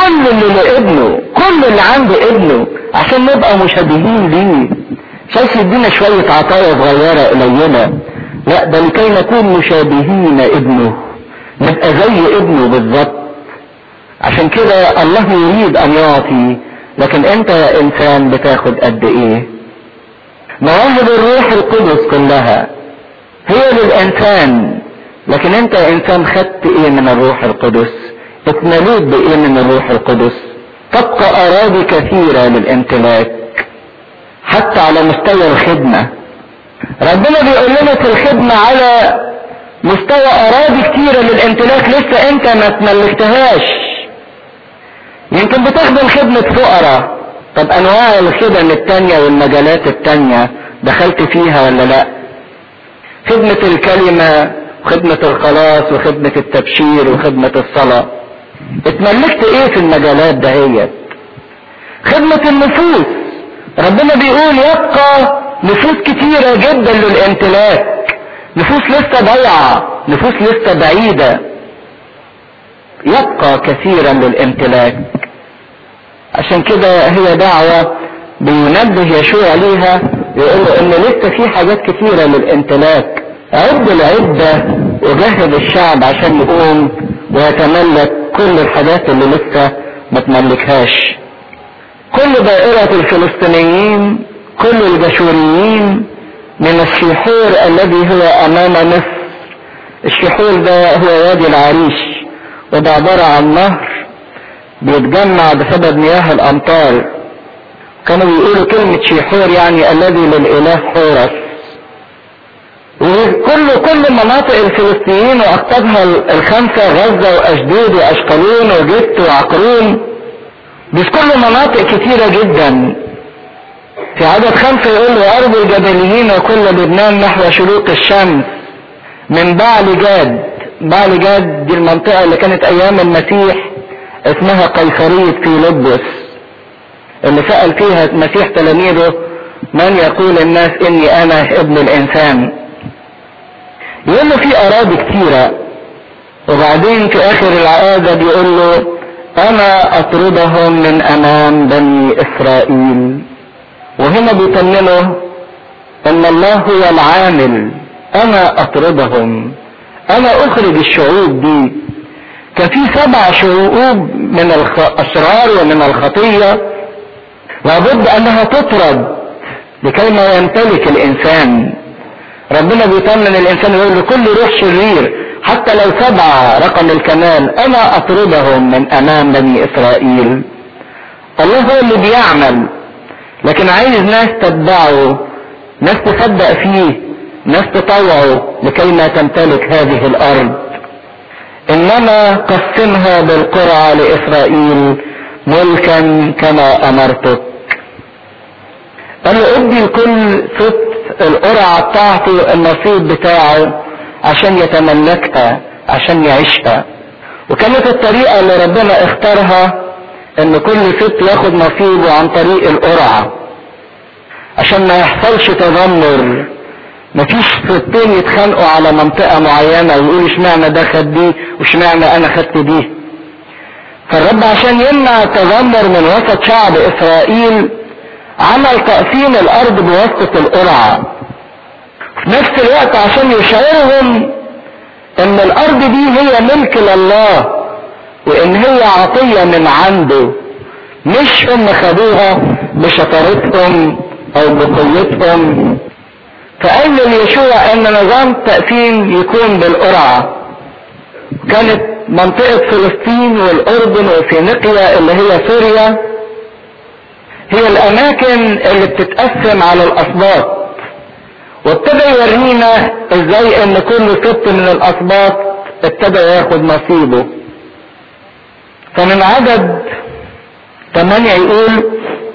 كل اللي لابنه كل اللي عنده ابنه عشان نبقى مشابهين ليه شايف يدينا شوية عطايا صغيرة قليلة لا ده لكي نكون مشابهين ابنه نبقى زي ابنه بالظبط عشان كده الله يريد ان يعطي لكن انت يا انسان بتاخد قد ايه مواهب الروح القدس كلها هي للانسان لكن انت يا انسان خدت ايه من الروح القدس اتمليت بايه من الروح القدس تبقى اراضي كثيرة للامتلاك حتى على مستوى الخدمة ربنا بيقول لنا في الخدمة على مستوى اراضي كتيرة للامتلاك لسه انت ما تملكتهاش يمكن بتخدم خدمة فقراء طب انواع الخدم التانية والمجالات التانية دخلت فيها ولا لا خدمة الكلمة وخدمة الخلاص وخدمة التبشير وخدمة الصلاة اتملكت ايه في المجالات دهيت خدمة النفوس ربنا بيقول يبقى نفوس كتيرة جدا للامتلاك نفوس لسه ضيعة نفوس لسه بعيدة يبقى كثيرا للامتلاك عشان كده هي دعوة بينبه يشوع ليها يقول له ان لسه في حاجات كثيرة للامتلاك عد العدة وجهز الشعب عشان يقوم ويتملك كل الحاجات اللي لسه ما تملكهاش كل دائرة الفلسطينيين كل الجشوريين من الشحور الذي هو امام مصر الشحور ده هو وادي العريش وده عبارة عن نهر بيتجمع بسبب مياه الامطار كانوا بيقولوا كلمة شيحور يعني الذي للاله حورس وكل كل مناطق الفلسطينيين واقطابها الخمسة غزة واشدود واشقلون وجت وعقرون بس كل مناطق كتيرة جدا في عدد خمسة يقول وارض الجبليين وكل لبنان نحو شروق الشمس من بعل جاد بعل جاد دي المنطقة اللي كانت ايام المسيح اسمها قيصرية فيلبس اللي سأل فيها المسيح تلاميذه من يقول الناس اني انا ابن الانسان يقول له في اراضي كتيرة وبعدين في اخر العقادة بيقول له انا اطردهم من امام بني اسرائيل وهنا بيطمنه ان الله هو العامل انا اطردهم انا اخرج الشعوب دي كان في سبع شعوب من الاشرار ومن الخطية لابد انها تطرد لكي ما يمتلك الانسان ربنا بيطمن الانسان ويقول له كل روح شرير حتى لو سبعة رقم الكمال انا اطردهم من امام بني اسرائيل الله هو اللي بيعمل لكن عايز ناس تتبعه ناس تصدق فيه ناس تطوعه لكي ما تمتلك هذه الارض انما قسمها بالقرعة لاسرائيل ملكا كما امرتك قال له ادي لكل ست القرعة بتاعته النصيب بتاعه عشان يتملكها عشان يعيشها وكانت الطريقة اللي ربنا اختارها ان كل ست ياخد نصيبه عن طريق القرعة عشان ما يحصلش تذمر مفيش ستين يتخانقوا على منطقة معينة ويقولوا اشمعنى ده خد دي واشمعنى انا خدت دي فالرب عشان يمنع التذمر من وسط شعب اسرائيل عمل تقسيم الارض بواسطة القرعة في نفس الوقت عشان يشعرهم ان الارض دي هي ملك لله وان هي عطية من عنده مش هم خدوها بشطارتهم او بقوتهم فقال ليشوع ان نظام التقسيم يكون بالقرعة كانت منطقة فلسطين والاردن وفينيقيا اللي هي سوريا هي الاماكن اللي بتتقسم على الاسباط وابتدى يورينا ازاي ان كل ست من الاسباط ابتدى ياخد نصيبه فمن عدد ثمانية يقول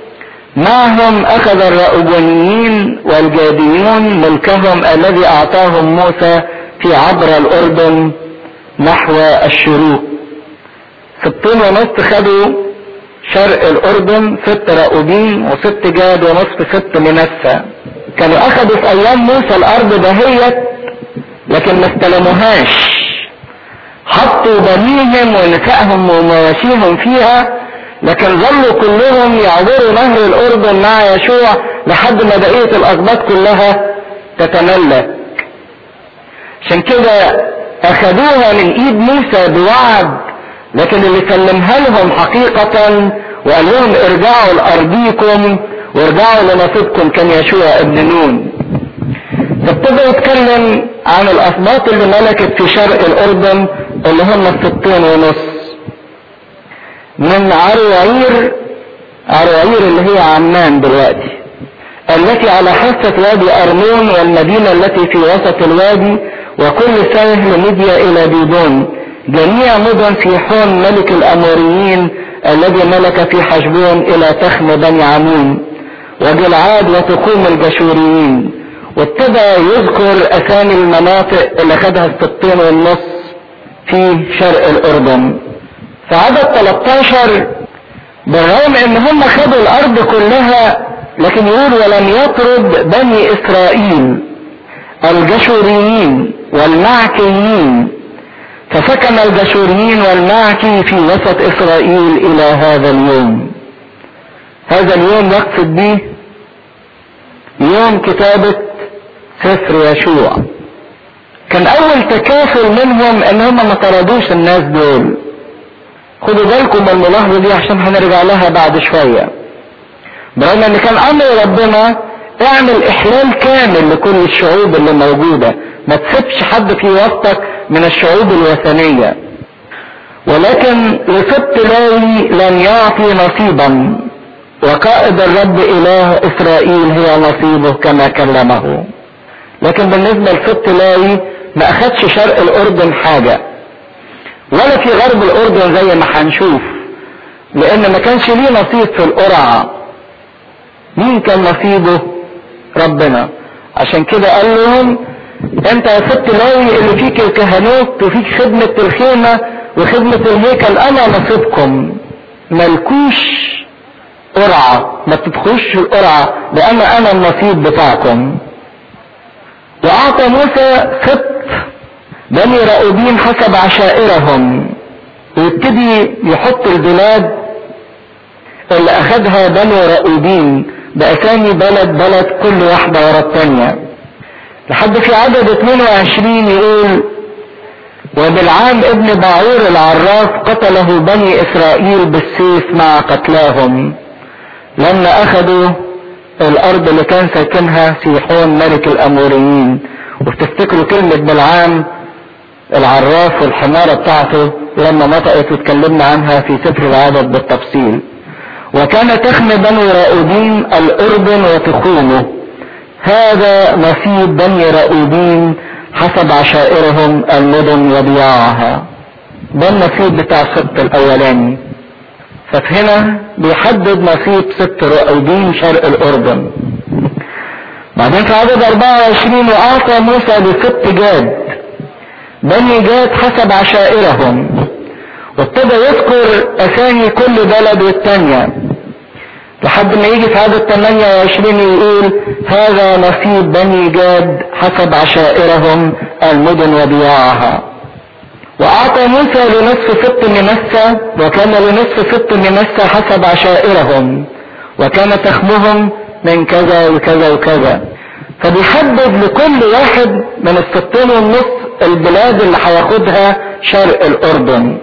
معهم اخذ الرأوبانيين والجاديون ملكهم الذي اعطاهم موسى في عبر الاردن نحو الشروق ستين ونص خدوا شرق الاردن ست رأوبين وست جاد ونصف ست منسى كانوا اخذوا في ايام موسى الارض دهيت لكن ما استلموهاش حطوا بنيهم ونسائهم ومواشيهم فيها لكن ظلوا كلهم يعبروا نهر الاردن مع يشوع لحد ما بقيه الاسباط كلها تتملك عشان كده اخذوها من ايد موسى بوعد لكن اللي سلمها لهم حقيقة وقال لهم ارجعوا لارضيكم وارجعوا لنصيبكم كان يشوع ابن نون فابتدى يتكلم عن الاسباط اللي ملكت في شرق الاردن اللي هم الستين ونص من عروعير عروعير اللي هي عمان دلوقتي التي على حافة وادي أرمون والمدينة التي في وسط الوادي وكل سهل مديا إلى ديدون جميع مدن سيحون ملك الأموريين الذي ملك في حشبون إلى تخم بني عمون وجلعاد وتقوم الجشوريين وابتدى يذكر أسامي المناطق اللي خدها الستين والنص في شرق الأردن في عدد 13 بالرغم ان هم خدوا الارض كلها لكن يقول ولم يطرد بني اسرائيل الجشوريين والمعكيين فسكن الجشوريين والمعكي في وسط اسرائيل الى هذا اليوم هذا اليوم يقصد به يوم كتابة سفر يشوع كان اول تكافل منهم ان هم ما طردوش الناس دول خدوا بالكم من الملاحظة دي عشان هنرجع لها بعد شوية برغم ان كان امر ربنا اعمل احلال كامل لكل الشعوب اللي موجودة ما تسيبش حد في وسطك من الشعوب الوثنية ولكن لسبت لاوي لم يعطي نصيبا وقائد الرب اله اسرائيل هي نصيبه كما كلمه لكن بالنسبة لسبت لاوي ما اخدش شرق الاردن حاجة ولا في غرب الاردن زي ما هنشوف لان ما كانش ليه نصيب في القرعة مين كان نصيبه ربنا عشان كده قال لهم انت يا ست لاوي اللي فيك الكهنوت وفيك خدمة الخيمة وخدمة الهيكل انا نصيبكم ملكوش قرعة ما تدخلوش القرعة لان انا النصيب بتاعكم واعطى موسى ست بني رأوبين حسب عشائرهم ويبتدي يحط البلاد اللي اخدها بني رأوبين باسامي بلد بلد كل واحدة ورا التانية لحد في عدد 22 يقول وبالعام ابن باعور العراف قتله بني اسرائيل بالسيف مع قتلاهم لما اخذوا الارض اللي كان ساكنها سيحون ملك الاموريين وتفتكروا كلمة بالعام العراف والحمارة بتاعته لما نطقت واتكلمنا عنها في سفر العدد بالتفصيل وكان تخم بني رأودين الأردن وتخومه هذا نصيب بني رأودين حسب عشائرهم المدن وضياعها ده النصيب بتاع السبت الأولاني فهنا بيحدد نصيب ست رأودين شرق الأردن بعدين في عدد 24 وأعطى موسى لست جاد بني جاد حسب عشائرهم وابتدى يذكر اسامي كل بلد والتانية لحد ما يجي في عدد 28 يقول هذا نصيب بني جاد حسب عشائرهم المدن وضياعها واعطى موسى لنصف ست منسى وكان لنصف ست منسى حسب عشائرهم وكان تخمهم من كذا وكذا وكذا فبيحدد لكل واحد من الستين والنص البلاد اللي هياخدها شرق الاردن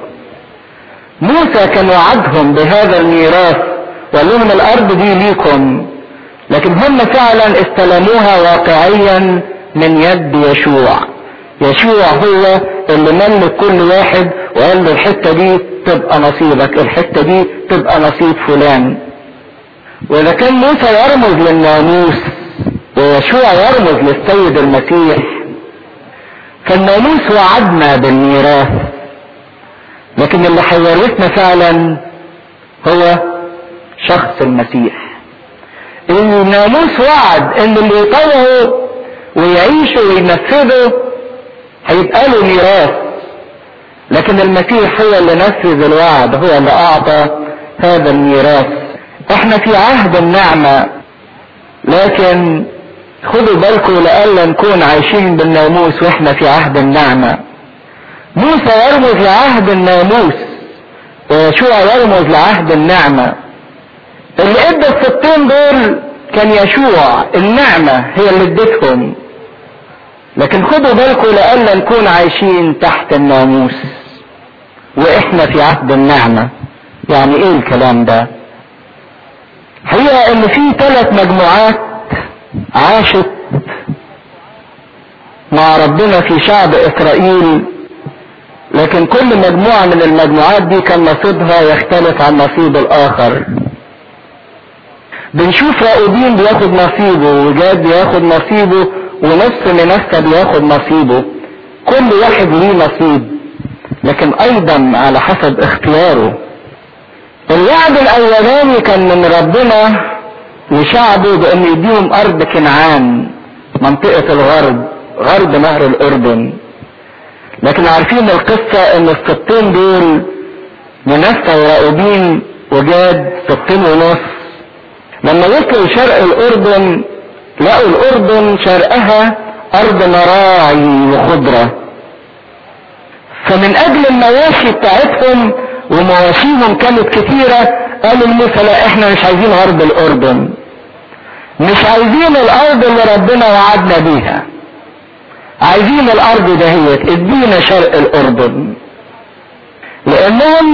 موسى كان وعدهم بهذا الميراث وقال لهم الارض دي ليكم لكن هم فعلا استلموها واقعيا من يد يشوع يشوع هو اللي ملك كل واحد وقال له الحتة دي تبقى نصيبك الحتة دي تبقى نصيب فلان واذا كان موسى يرمز للناموس ويشوع يرمز للسيد المسيح فالناموس وعدنا بالميراث لكن اللي هيورثنا فعلا هو شخص المسيح الناموس وعد ان اللي يطوعه ويعيشه وينفذه هيبقى له ميراث لكن المسيح هو اللي نفذ الوعد هو اللي اعطى هذا الميراث احنا في عهد النعمة لكن خدوا بالكم لألا نكون عايشين بالناموس واحنا في عهد النعمة موسى يرمز لعهد الناموس ويشوع يرمز لعهد النعمة اللي ادى الستين دول كان يشوع النعمة هي اللي ادتهم لكن خدوا بالكم لألا نكون عايشين تحت الناموس واحنا في عهد النعمة يعني ايه الكلام ده حقيقة ان في ثلاث مجموعات عاشت مع ربنا في شعب اسرائيل لكن كل مجموعة من المجموعات دي كان نصيبها يختلف عن نصيب الاخر بنشوف راؤوبين بياخد نصيبه وجاد بياخد نصيبه ونص منسى بياخد نصيبه كل واحد ليه نصيب لكن ايضا على حسب اختياره الوعد الاولاني كان من ربنا وشعبه بان يديهم ارض كنعان منطقة الغرب غرب نهر الاردن لكن عارفين القصة ان السبتين دول منسى وراؤوبين وجاد سبتين ونص لما وصلوا شرق الاردن لقوا الاردن شرقها ارض مراعي وخضرة فمن اجل المواشي بتاعتهم ومواشيهم كانت كتيرة قالوا لموسى لا احنا مش عايزين غرب الاردن مش عايزين الارض اللي ربنا وعدنا بيها عايزين الارض دهيت ادينا شرق الاردن لانهم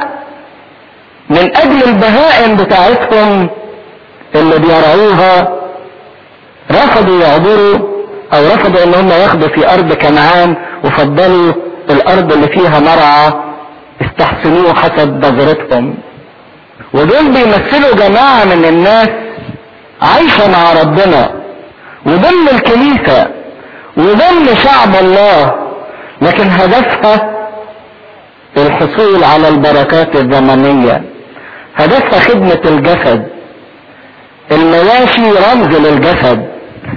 من اجل البهائم بتاعتهم اللي بيرعوها رفضوا يعبروا او رفضوا ان هم ياخدوا في ارض كنعان وفضلوا الارض اللي فيها مرعى استحسنوه حسب نظرتهم ودول بيمثلوا جماعة من الناس عايشة مع ربنا وضمن الكنيسة وضمن شعب الله لكن هدفها الحصول على البركات الزمنية هدفها خدمة الجسد المواشي رمز للجسد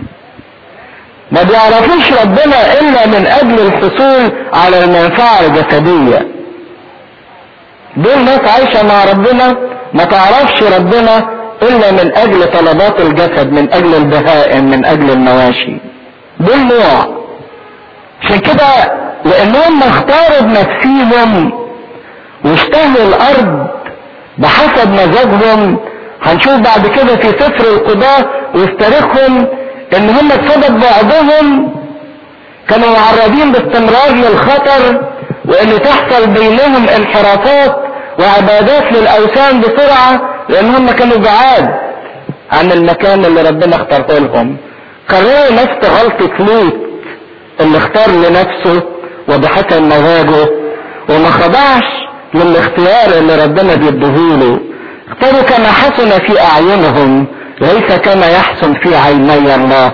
ما بيعرفوش ربنا الا من اجل الحصول على المنفعة الجسدية دول ناس عايشة مع ربنا ما تعرفش ربنا الا من اجل طلبات الجسد من اجل البهائم من اجل المواشي دول نوع عشان كده لانهم اختاروا بنفسيهم واشتهوا الارض بحسب مزاجهم هنشوف بعد كده في سفر القضاء وفي تاريخهم ان هم بسبب بعضهم كانوا معرضين باستمرار للخطر وان تحصل بينهم انحرافات وعبادات للاوثان بسرعة لان هم كانوا بعاد عن المكان اللي ربنا اختاره لهم قرروا نفس غلطة لوط اللي اختار لنفسه وبحسب مزاجه وما خضعش للاختيار اللي ربنا بيديهوله اختاروا كما حسن في اعينهم ليس كما يحسن في عيني الله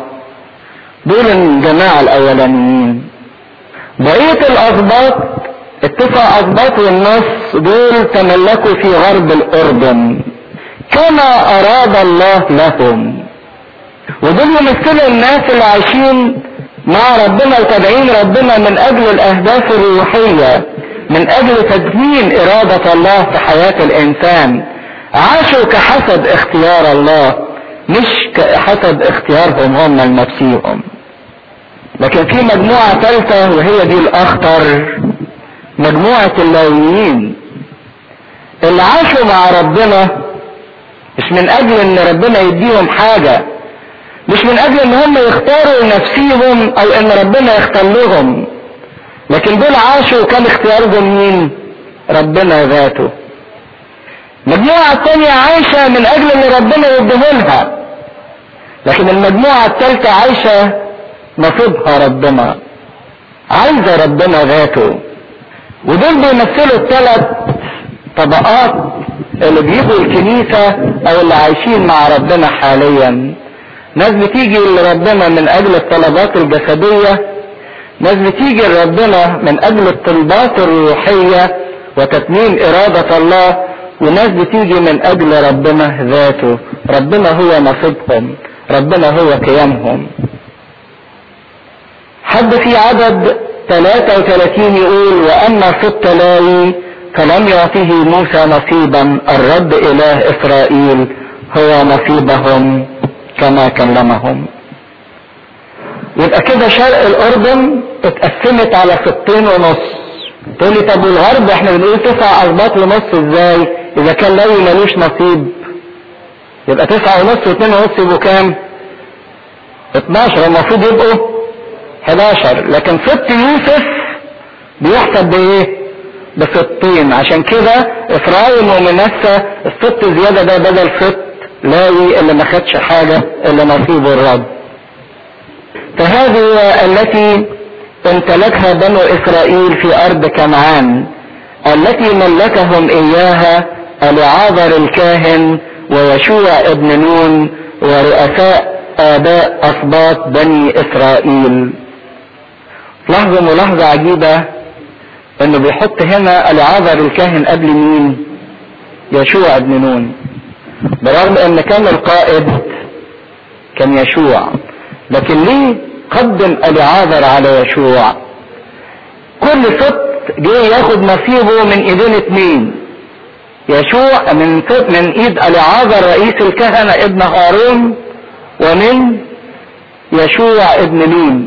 دول الجماعة الاولانيين بقية الاسباط التسع اسباط والنص دول تملكوا في غرب الاردن كما اراد الله لهم ودول يمثلوا الناس اللي عايشين مع ربنا وتابعين ربنا من اجل الاهداف الروحية من اجل تدمين ارادة الله في حياة الانسان عاشوا كحسب اختيار الله مش كحسب اختيارهم هم لنفسيهم لكن في مجموعة ثالثة وهي دي الاخطر مجموعة اللاويين اللي عاشوا مع ربنا مش من اجل ان ربنا يديهم حاجة مش من اجل ان هم يختاروا نفسيهم او ان ربنا يختار لهم لكن دول عاشوا وكان اختيارهم مين ربنا ذاته المجموعة الثانية عايشة من اجل ان ربنا يديهولها لكن المجموعة الثالثة عايشة نصيبها ربنا عايزة ربنا ذاته ودول بيمثلوا الثلاث طبقات اللي بيجوا الكنيسة او اللي عايشين مع ربنا حاليا ناس بتيجي لربنا من اجل الطلبات الجسدية ناس بتيجي لربنا من اجل الطلبات الروحية وتتميم ارادة الله وناس بتيجي من اجل ربنا ذاته ربنا هو نصيبهم ربنا هو قيامهم حد في عدد 33 يقول واما ست لاوي فلم يعطه موسى نصيبا الرب اله اسرائيل هو نصيبهم كما كلمهم يبقى كده شرق الاردن اتقسمت على ستين ونص تقول لي طب والغرب احنا بنقول تسع اسباط ونص ازاي اذا كان لوي ملوش نصيب يبقى تسعة ونص واثنين ونص يبقوا كام 12 المفروض يبقوا 11 لكن ست يوسف بيحسب بايه بستين عشان كده افرايم ومنسى الست زيادة ده بدل ست لاوي اللي ما خدش حاجة اللي نصيبه الرب فهذه التي امتلكها بنو اسرائيل في ارض كنعان التي ملكهم اياها العاذر الكاهن ويشوع ابن نون ورؤساء اباء اسباط بني اسرائيل لاحظوا ملاحظة عجيبة انه بيحط هنا العاذر الكاهن قبل مين يشوع ابن نون برغم ان كان القائد كان يشوع لكن ليه قدم العاذر على يشوع كل ست جه ياخد نصيبه من ايدين اتنين يشوع من ست من ايد العاذر رئيس الكهنة ابن هارون ومن يشوع ابن نون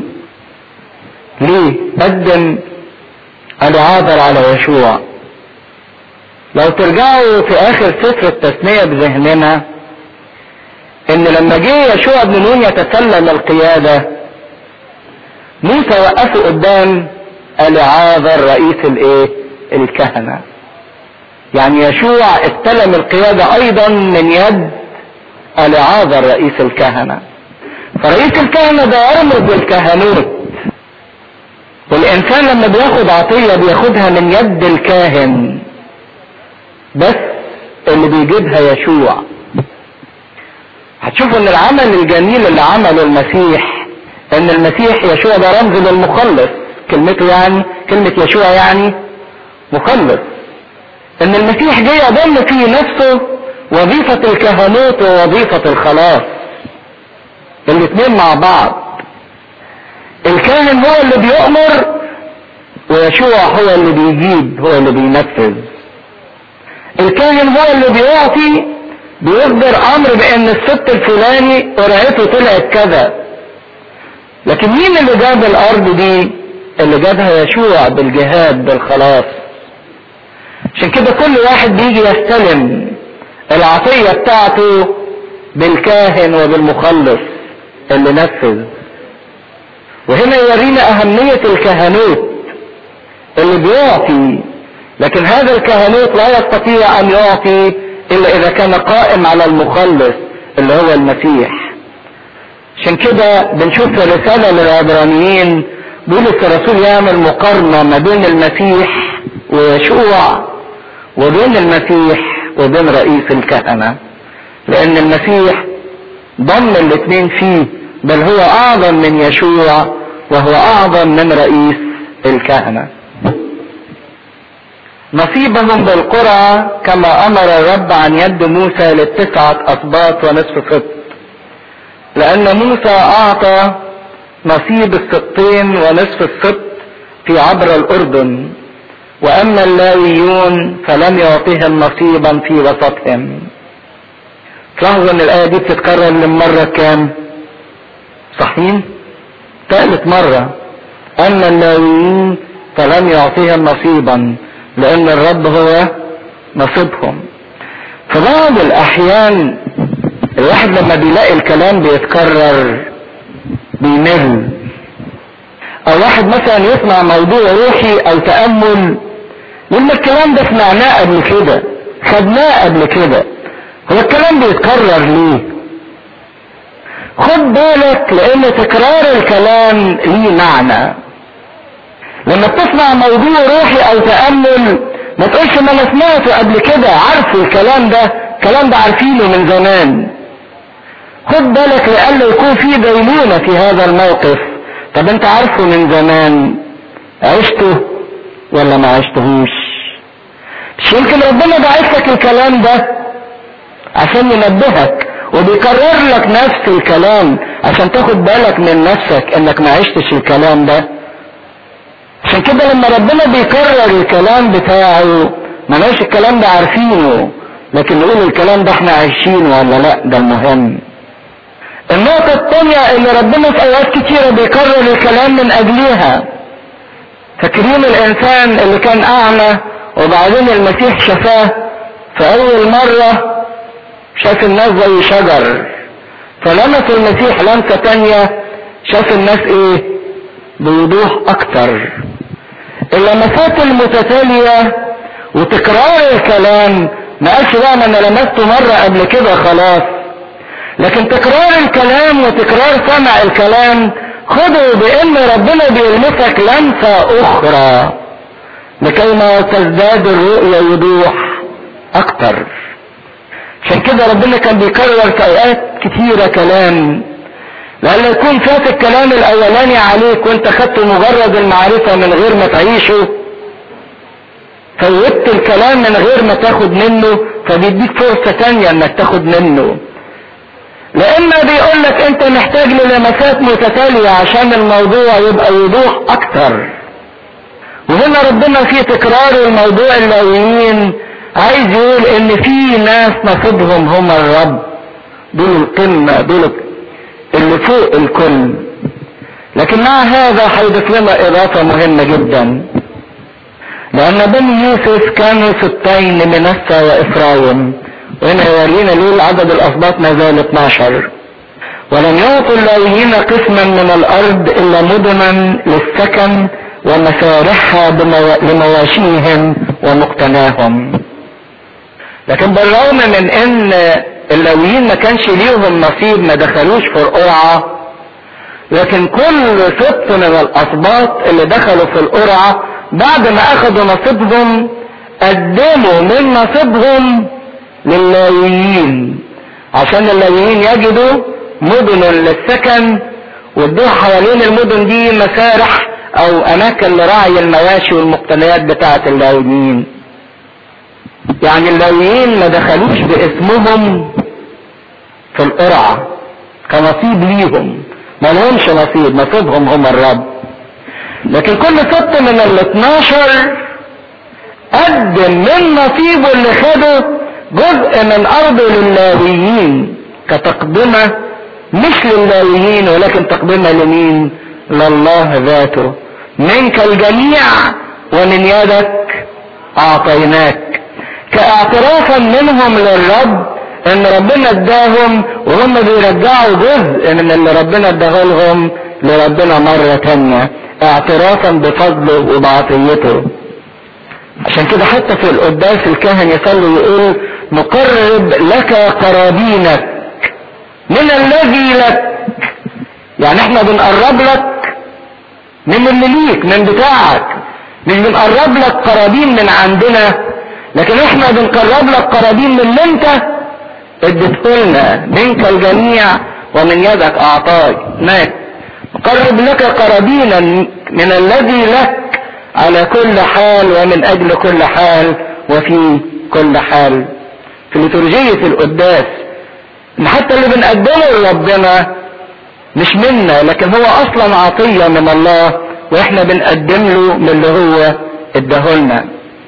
ليه قدم العاذر على يشوع لو ترجعوا في اخر سفر التثنية بذهننا ان لما جه يشوع بن نون يتسلم القيادة موسى وقفه قدام العاذر رئيس الايه الكهنة يعني يشوع استلم القيادة ايضا من يد العاذر رئيس الكهنة فرئيس الكهنة ده يرمز بالكهنوت والانسان لما بياخد عطية بياخدها من يد الكاهن بس اللي بيجيبها يشوع هتشوفوا ان العمل الجميل اللي عمله المسيح ان المسيح يشوع ده رمز للمخلص كلمته يعني كلمة يشوع يعني مخلص ان المسيح جه يضم في نفسه وظيفة الكهنوت ووظيفة الخلاص الاثنين مع بعض الكاهن هو اللي بيؤمر ويشوع هو اللي بيجيب هو اللي بينفذ الكاهن هو اللي بيعطي بيصدر امر بان الست الفلاني قرعته طلعت كذا لكن مين اللي جاب الارض دي اللي جابها يشوع بالجهاد بالخلاص عشان كده كل واحد بيجي يستلم العطية بتاعته بالكاهن وبالمخلص اللي نفذ وهنا يورينا اهمية الكهنوت اللي بيعطي لكن هذا الكهنوت لا يستطيع ان يعطي الا اذا كان قائم على المخلص اللي هو المسيح عشان كده بنشوف في رسالة للعبرانيين بولس الرسول يعمل مقارنة ما بين المسيح ويشوع وبين المسيح وبين رئيس الكهنة لان المسيح ضم الاثنين فيه بل هو اعظم من يشوع وهو اعظم من رئيس الكهنه نصيبهم بالقرى كما امر الرب عن يد موسى للتسعة اسباط ونصف سبط لان موسى اعطى نصيب السبطين ونصف السبط في عبر الاردن واما اللاويون فلم يعطهم نصيبا في وسطهم تلاحظوا ان الايه دي بتتكرر للمره كام صحيح ثالث مره اما اللاويين فلم يعطهم نصيبا لان الرب هو نصيبهم في بعض الاحيان الواحد لما بيلاقي الكلام بيتكرر بيمل او واحد مثلا يسمع موضوع روحي او تأمل يقول الكلام ده سمعناه قبل كده خدناه قبل كده هو الكلام بيتكرر ليه خد بالك لان تكرار الكلام ليه معنى لما بتسمع موضوع روحي او تأمل ما تقولش ما انا سمعته قبل كده عارف الكلام ده الكلام ده عارفينه من زمان خد بالك لألا يكون في دينونة في هذا الموقف طب انت عارفه من زمان عشته ولا ما عشتهوش مش يمكن ربنا باعث لك الكلام ده عشان ينبهك وبيكرر لك نفس الكلام عشان تاخد بالك من نفسك انك ما عشتش الكلام ده عشان كده لما ربنا بيكرر الكلام بتاعه ما نقولش الكلام ده عارفينه لكن نقول الكلام ده احنا عايشينه ولا لا ده المهم النقطة الثانية اللي ربنا في اوقات كتيرة بيكرر الكلام من اجلها فاكرين الانسان اللي كان اعمى وبعدين المسيح شفاه فاول مرة شاف الناس زي شجر فلمس المسيح لمسة تانية شاف الناس ايه بوضوح اكتر اللمسات المتتالية وتكرار الكلام ما قالش بقى ما انا لمسته مرة قبل كده خلاص لكن تكرار الكلام وتكرار سمع الكلام خدوا بان ربنا بيلمسك لمسة اخرى لكي ما تزداد الرؤية وضوح اكتر عشان كده ربنا كان بيكرر في اوقات كتيرة كلام لأن يكون فات الكلام الاولاني عليك وانت خدت مجرد المعرفة من غير ما تعيشه فوتت الكلام من غير ما تاخد منه فبيديك فرصة تانية انك تاخد منه لإما بيقول لك انت محتاج للمسات متتالية عشان الموضوع يبقى وضوح اكتر وهنا ربنا في تكرار الموضوع اللاويين عايز يقول ان في ناس نصيبهم هم الرب دول القمة دول اللي فوق الكل لكن مع هذا هيضيف لنا اضافة مهمة جدا لان بني يوسف كانوا ستين منسى وافرايم وهنا يورينا ليه عدد الاسباط ما زال 12 ولم يعطوا اللاويين قسما من الارض الا مدنا للسكن ومسارحها لمواشيهم ومقتناهم لكن بالرغم من ان اللاويين ما كانش ليهم نصيب ما دخلوش في القرعة لكن كل سبط من الاسباط اللي دخلوا في القرعة بعد ما اخذوا نصيبهم قدموا من نصيبهم للاويين عشان اللاويين يجدوا مدن للسكن وادوها حوالين المدن دي مسارح او اماكن لرعي المواشي والمقتنيات بتاعة اللاويين يعني اللاويين ما دخلوش باسمهم في القرعة كنصيب ليهم ما لهمش نصيب نصيبهم هم الرب لكن كل سبت من ال 12 قدم من نصيبه اللي خده جزء من ارضه للاويين كتقدمة مش للاويين ولكن تقدمة لمين لله ذاته منك الجميع ومن يدك اعطيناك كاعترافا منهم للرب ان ربنا اداهم وهم بيرجعوا جزء من اللي ربنا اداه لهم لربنا مرة تانية اعترافا بفضله وبعطيته عشان كده حتى في القداس الكاهن يصلي ويقول نقرب لك قرابينك من الذي لك يعني احنا بنقرب لك من اللي ليك من بتاعك مش بنقرب لك قرابين من عندنا لكن احنا بنقرب لك قرابين من اللي انت اديتهولنا منك الجميع ومن يدك اعطاك نقرب لك قرابينا من الذي لك على كل حال ومن اجل كل حال وفي كل حال في لترجية القداس ان حتى اللي بنقدمه لربنا مش منا لكن هو اصلا عطية من الله واحنا بنقدم له من اللي هو اداهولنا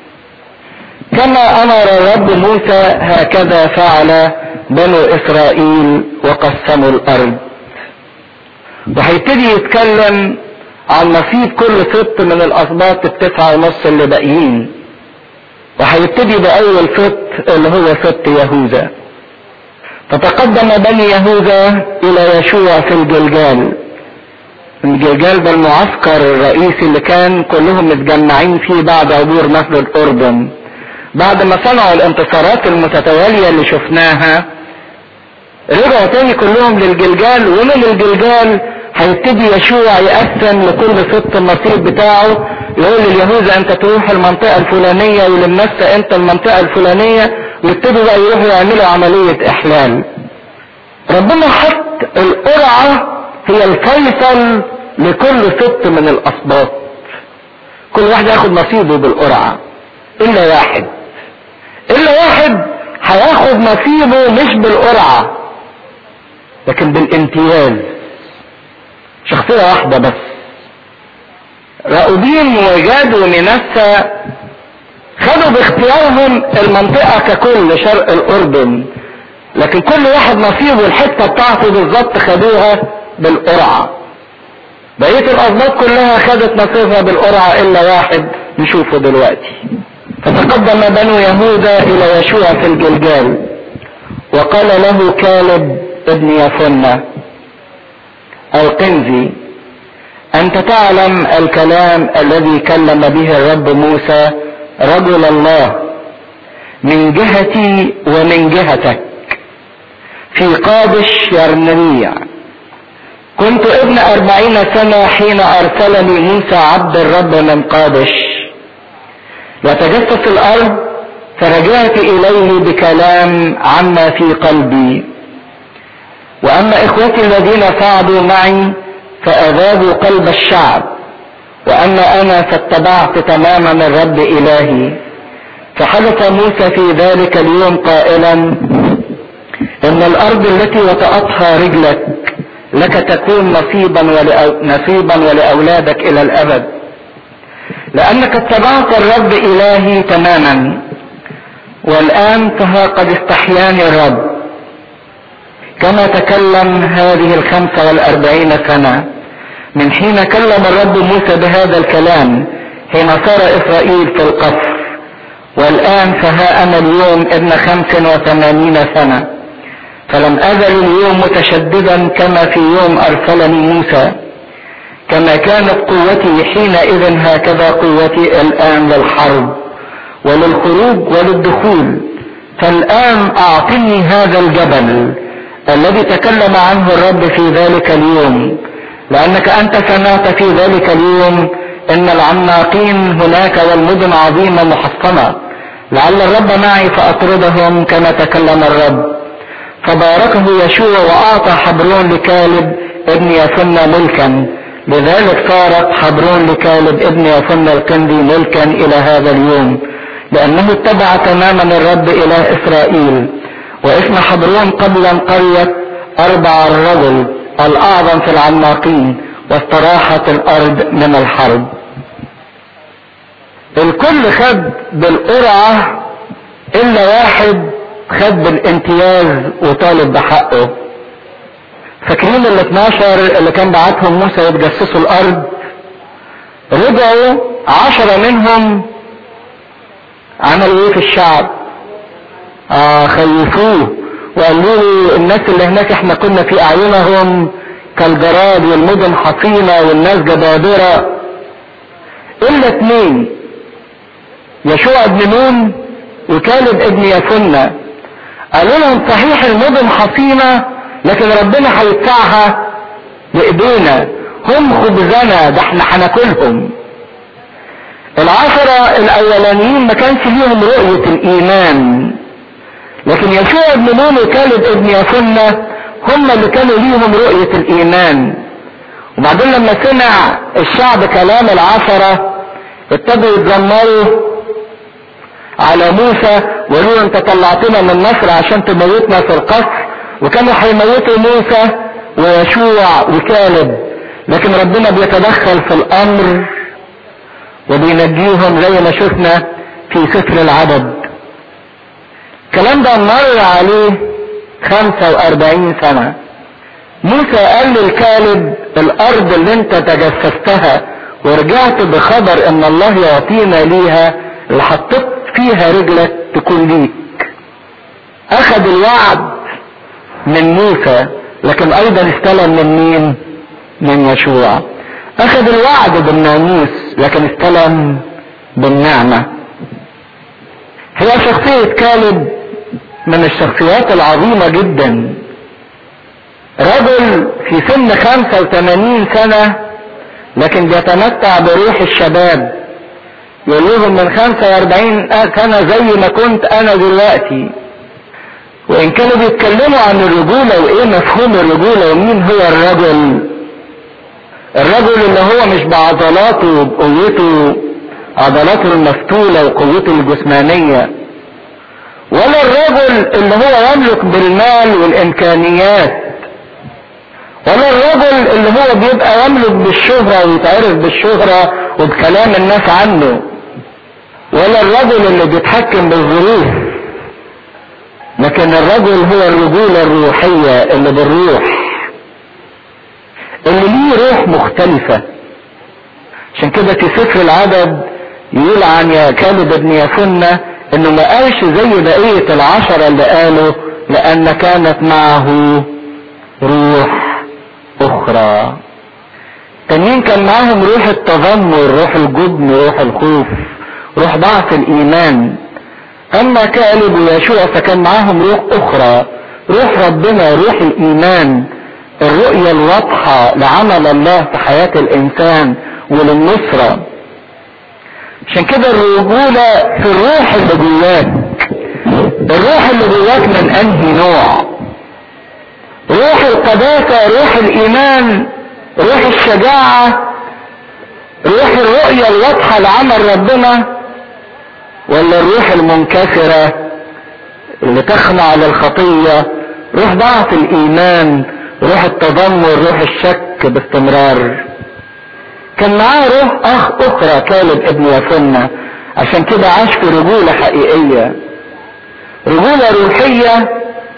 كما امر الرب موسى هكذا فعل بنو اسرائيل وقسموا الارض وهيبتدي يتكلم عن نصيب كل سبط من الاسباط التسعة ونص اللي باقيين وهيبتدي باول سبط اللي هو سبط يهوذا فتقدم بني يهوذا الى يشوع في الجلجال الجلجال ده المعسكر الرئيسي اللي كان كلهم متجمعين فيه بعد عبور نهر الاردن بعد ما صنعوا الانتصارات المتتالية اللي شفناها رجعوا تاني كلهم للجلجال ومن الجلجال هيبتدي يشوع يقسم لكل ست النصيب بتاعه يقول لليهوذا انت تروح المنطقة الفلانية وللنسة انت المنطقة الفلانية ويبتدوا بقى يروحوا يعملوا عملية احلال ربنا حط القرعة هي الفيصل لكل ست من الاسباط كل واحد ياخد نصيبه بالقرعة الا واحد الا واحد هياخد نصيبه مش بالقرعة لكن بالامتياز شخصية واحدة بس راؤوبين وجاد ومنسى خدوا باختيارهم المنطقة ككل شرق الأردن لكن كل واحد نصيبه الحتة بتاعته بالظبط خدوها بالقرعة بقية الأصناف كلها خدت نصيبها بالقرعة إلا واحد نشوفه دلوقتي فتقدم بنو يهوذا إلى يشوع في الجلجال وقال له كالب ابن يفنة القنزي أنت تعلم الكلام الذي كلم به الرب موسى رجل الله من جهتي ومن جهتك في قادش يرنميع كنت ابن أربعين سنة حين أرسلني موسى عبد الرب من قادش وتجسس الأرض فرجعت إليه بكلام عما في قلبي وأما إخوتي الذين صعدوا معي فأذابوا قلب الشعب وأما أنا فاتبعت تماما الرب إلهي فحدث موسى في ذلك اليوم قائلا إن الأرض التي وطأتها رجلك لك تكون نصيبا ولأو... نصيبا ولأولادك إلى الأبد لأنك اتبعت الرب إلهي تماما والآن فها قد استحياني الرب كما تكلم هذه الخمسة والأربعين سنة من حين كلم الرب موسى بهذا الكلام حين صار إسرائيل في القصر والآن فها أنا اليوم ابن خمس وثمانين سنة فلم أزل اليوم متشددا كما في يوم أرسلني موسى كما كانت قوتي حينئذ هكذا قوتي الآن للحرب وللخروج وللدخول فالآن أعطني هذا الجبل الذي تكلم عنه الرب في ذلك اليوم لأنك أنت سمعت في ذلك اليوم إن العماقين هناك والمدن عظيمة محصنة لعل الرب معي فأطردهم كما تكلم الرب فباركه يشوع وأعطى حبرون لكالب ابن يفنى ملكا لذلك صارت حبرون لكالب ابن يفنى القندي ملكا إلى هذا اليوم لأنه اتبع تماما الرب إله إسرائيل واسم حبرون قبلا قرية أربع الرجل الأعظم في العماقين واستراحت الأرض من الحرب الكل خد بالقرعة إلا واحد خد بالامتياز وطالب بحقه فاكرين ال 12 اللي كان بعتهم موسى يتجسسوا الارض رجعوا عشرة منهم عملوا ايه في الشعب آه خيفوه وقالوا له الناس اللي هناك احنا كنا في اعينهم كالجراد والمدن حصينة والناس جبابرة الا اتنين يشوع بن نون وكالب ابن يفنة قالوا لهم صحيح المدن حصينة لكن ربنا هيدفعها بايدينا هم خبزنا ده احنا هناكلهم العشرة الاولانيين ما كانش ليهم رؤية الايمان لكن يشوع بن نون وكالب ابن يفنة هم اللي كانوا ليهم رؤية الايمان وبعدين لما سمع الشعب كلام العشرة ابتدوا يتذمروا على موسى وقالوا له انت طلعتنا من مصر عشان تموتنا في القصر وكانوا هيموتوا موسى ويشوع وكالب لكن ربنا بيتدخل في الامر وبينجيهم زي ما شفنا في سفر العدد الكلام ده مر عليه 45 سنة موسى قال للكالب الارض اللي انت تجسستها ورجعت بخبر ان الله يعطينا ليها اللي حطيت فيها رجلك تكون ليك اخذ الوعد من موسى لكن ايضا استلم من مين من يشوع اخذ الوعد بالناموس لكن استلم بالنعمة هي شخصية كالب من الشخصيات العظيمة جدا رجل في سن 85 سنة لكن بيتمتع بروح الشباب يقول لهم من 45 سنة زي ما كنت انا دلوقتي وان كانوا بيتكلموا عن الرجولة وايه مفهوم الرجولة ومين هو الرجل الرجل اللي هو مش بعضلاته وبقوته عضلاته المفتولة وقوته الجسمانية ولا الرجل اللي هو يملك بالمال والامكانيات ولا الرجل اللي هو بيبقى يملك بالشهرة ويتعرف بالشهرة وبكلام الناس عنه ولا الرجل اللي بيتحكم بالظروف لكن الرجل هو الرجولة الروحية اللي بالروح اللي ليه روح روح مختلفة عشان كده في سفر العدد يقول عن يا كالب ابن يفنة انه ما قالش زي بقية العشرة اللي قالوا لان كانت معه روح اخرى تانيين كان معاهم روح التذمر روح الجبن روح الخوف روح ضعف الايمان اما كالب ويشوع فكان معاهم روح اخرى روح ربنا روح الايمان الرؤية الواضحة لعمل الله في حياة الانسان وللنصرة عشان كده الرجولة في الروح اللي جواك الروح اللي جواك من انهي نوع روح القداسة روح الايمان روح الشجاعة روح الرؤية الواضحة لعمل ربنا ولا الروح المنكسرة اللي تخضع للخطية روح ضعف الايمان روح التذمر روح الشك باستمرار كان معاه روح اخ اخرى كالب ابن يفنة عشان كده عاش في رجولة حقيقية رجولة روحية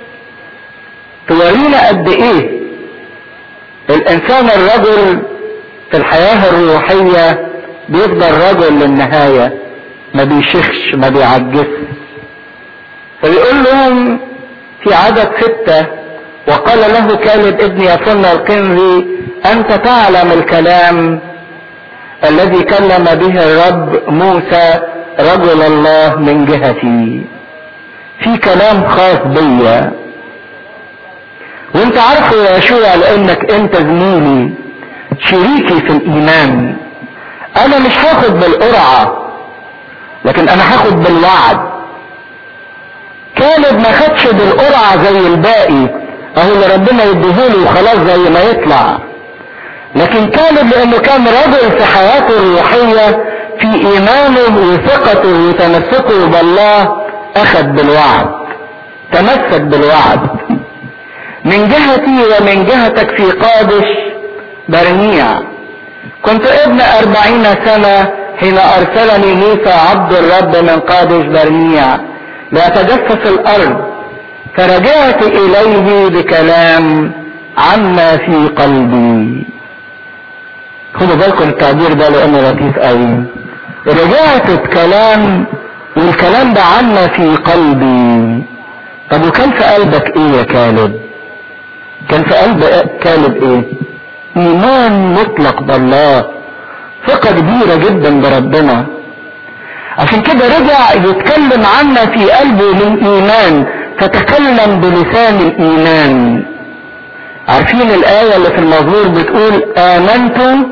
تورينا قد ايه الانسان الرجل في الحياة الروحية بيفضل رجل للنهاية ما بيشخش ما بيعجزش فبيقول لهم في عدد ستة وقال له كالب ابن يفنة القنزي انت تعلم الكلام الذي كلم به الرب موسى رجل الله من جهتي في كلام خاص بيا وانت عارفه يا يشوع لانك انت زميلي شريكي في الايمان انا مش هاخد بالقرعة لكن انا هاخد بالوعد كالب ما خدش بالقرعة زي الباقي اهو اللي ربنا يديهوله وخلاص زي ما يطلع لكن كالب لانه كان رجل في حياته الروحية في ايمانه وثقته وتمسكه بالله اخذ بالوعد تمسك بالوعد من جهتي ومن جهتك في قادش برنيع كنت ابن اربعين سنة حين ارسلني موسى عبد الرب من قادش برنيع لاتجسس الارض فرجعت اليه بكلام عما في قلبي خدوا بالكم التعبير ده لانه لطيف قوي رجعت بكلام والكلام ده عما في قلبي طب وكان في قلبك ايه يا كالب كان في قلب كالب ايه ايمان مطلق بالله ثقة كبيرة جدا بربنا عشان كده رجع يتكلم عنا في قلبه من ايمان فتكلم بلسان الايمان عارفين الآية اللي في المزمور بتقول آمنت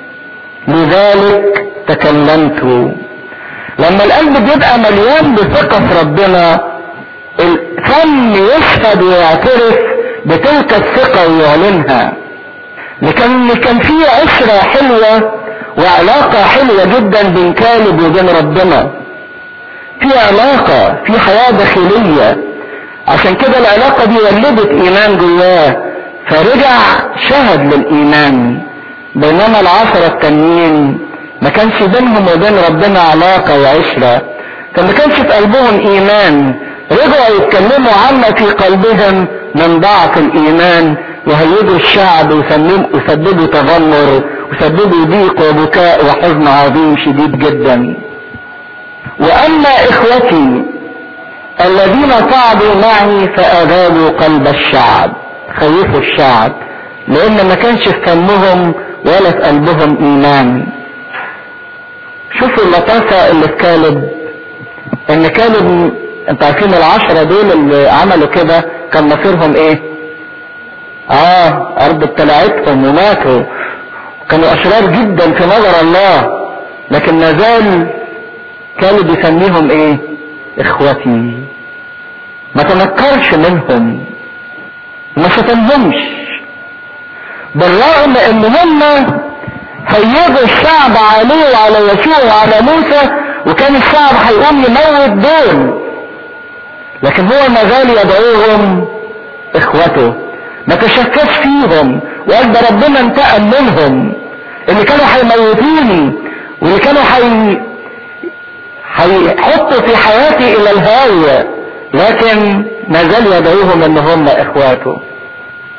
لذلك تكلمت لما القلب بيبقى مليان بثقة في ربنا الفم يشهد ويعترف بتلك الثقة ويعلنها لكن كان في عشرة حلوة وعلاقة حلوة جدا بين كالب وبين ربنا في علاقة في حياة داخلية عشان كده العلاقة دي ولدت ايمان جواه فرجع شهد للايمان بينما العشرة التانيين ما كانش بينهم وبين ربنا علاقة وعشرة فما كانش في قلبهم ايمان رجعوا يتكلموا عما في قلبهم من ضعف الايمان وهيدوا الشعب وسببوا تذمر وسببوا ضيق وبكاء وحزن عظيم شديد جدا واما اخوتي الذين صعدوا معي فاذابوا قلب الشعب خوفوا الشعب لان ما كانش في فمهم ولا في قلبهم ايمان شوفوا اللطافة اللي في كالب ان كالب انت عارفين العشرة دول اللي عملوا كده كان مصيرهم ايه اه ارض ابتلعتهم وماتوا كانوا اشرار جدا في نظر الله لكن ما زال كالب يسميهم ايه اخوتي ما تنكرش منهم ما شتمهمش بالرغم ان هم هيجوا الشعب عليه وعلى يسوع وعلى موسى وكان الشعب هيقوم يموت دول لكن هو ما زال يدعوهم اخوته ما تشككش فيهم وقال ده ربنا انتقم منهم اللي كانوا هيموتوني واللي كانوا هي هيحطوا في حياتي الى الهاوية لكن ما زال يدعوهم ان هم اخواته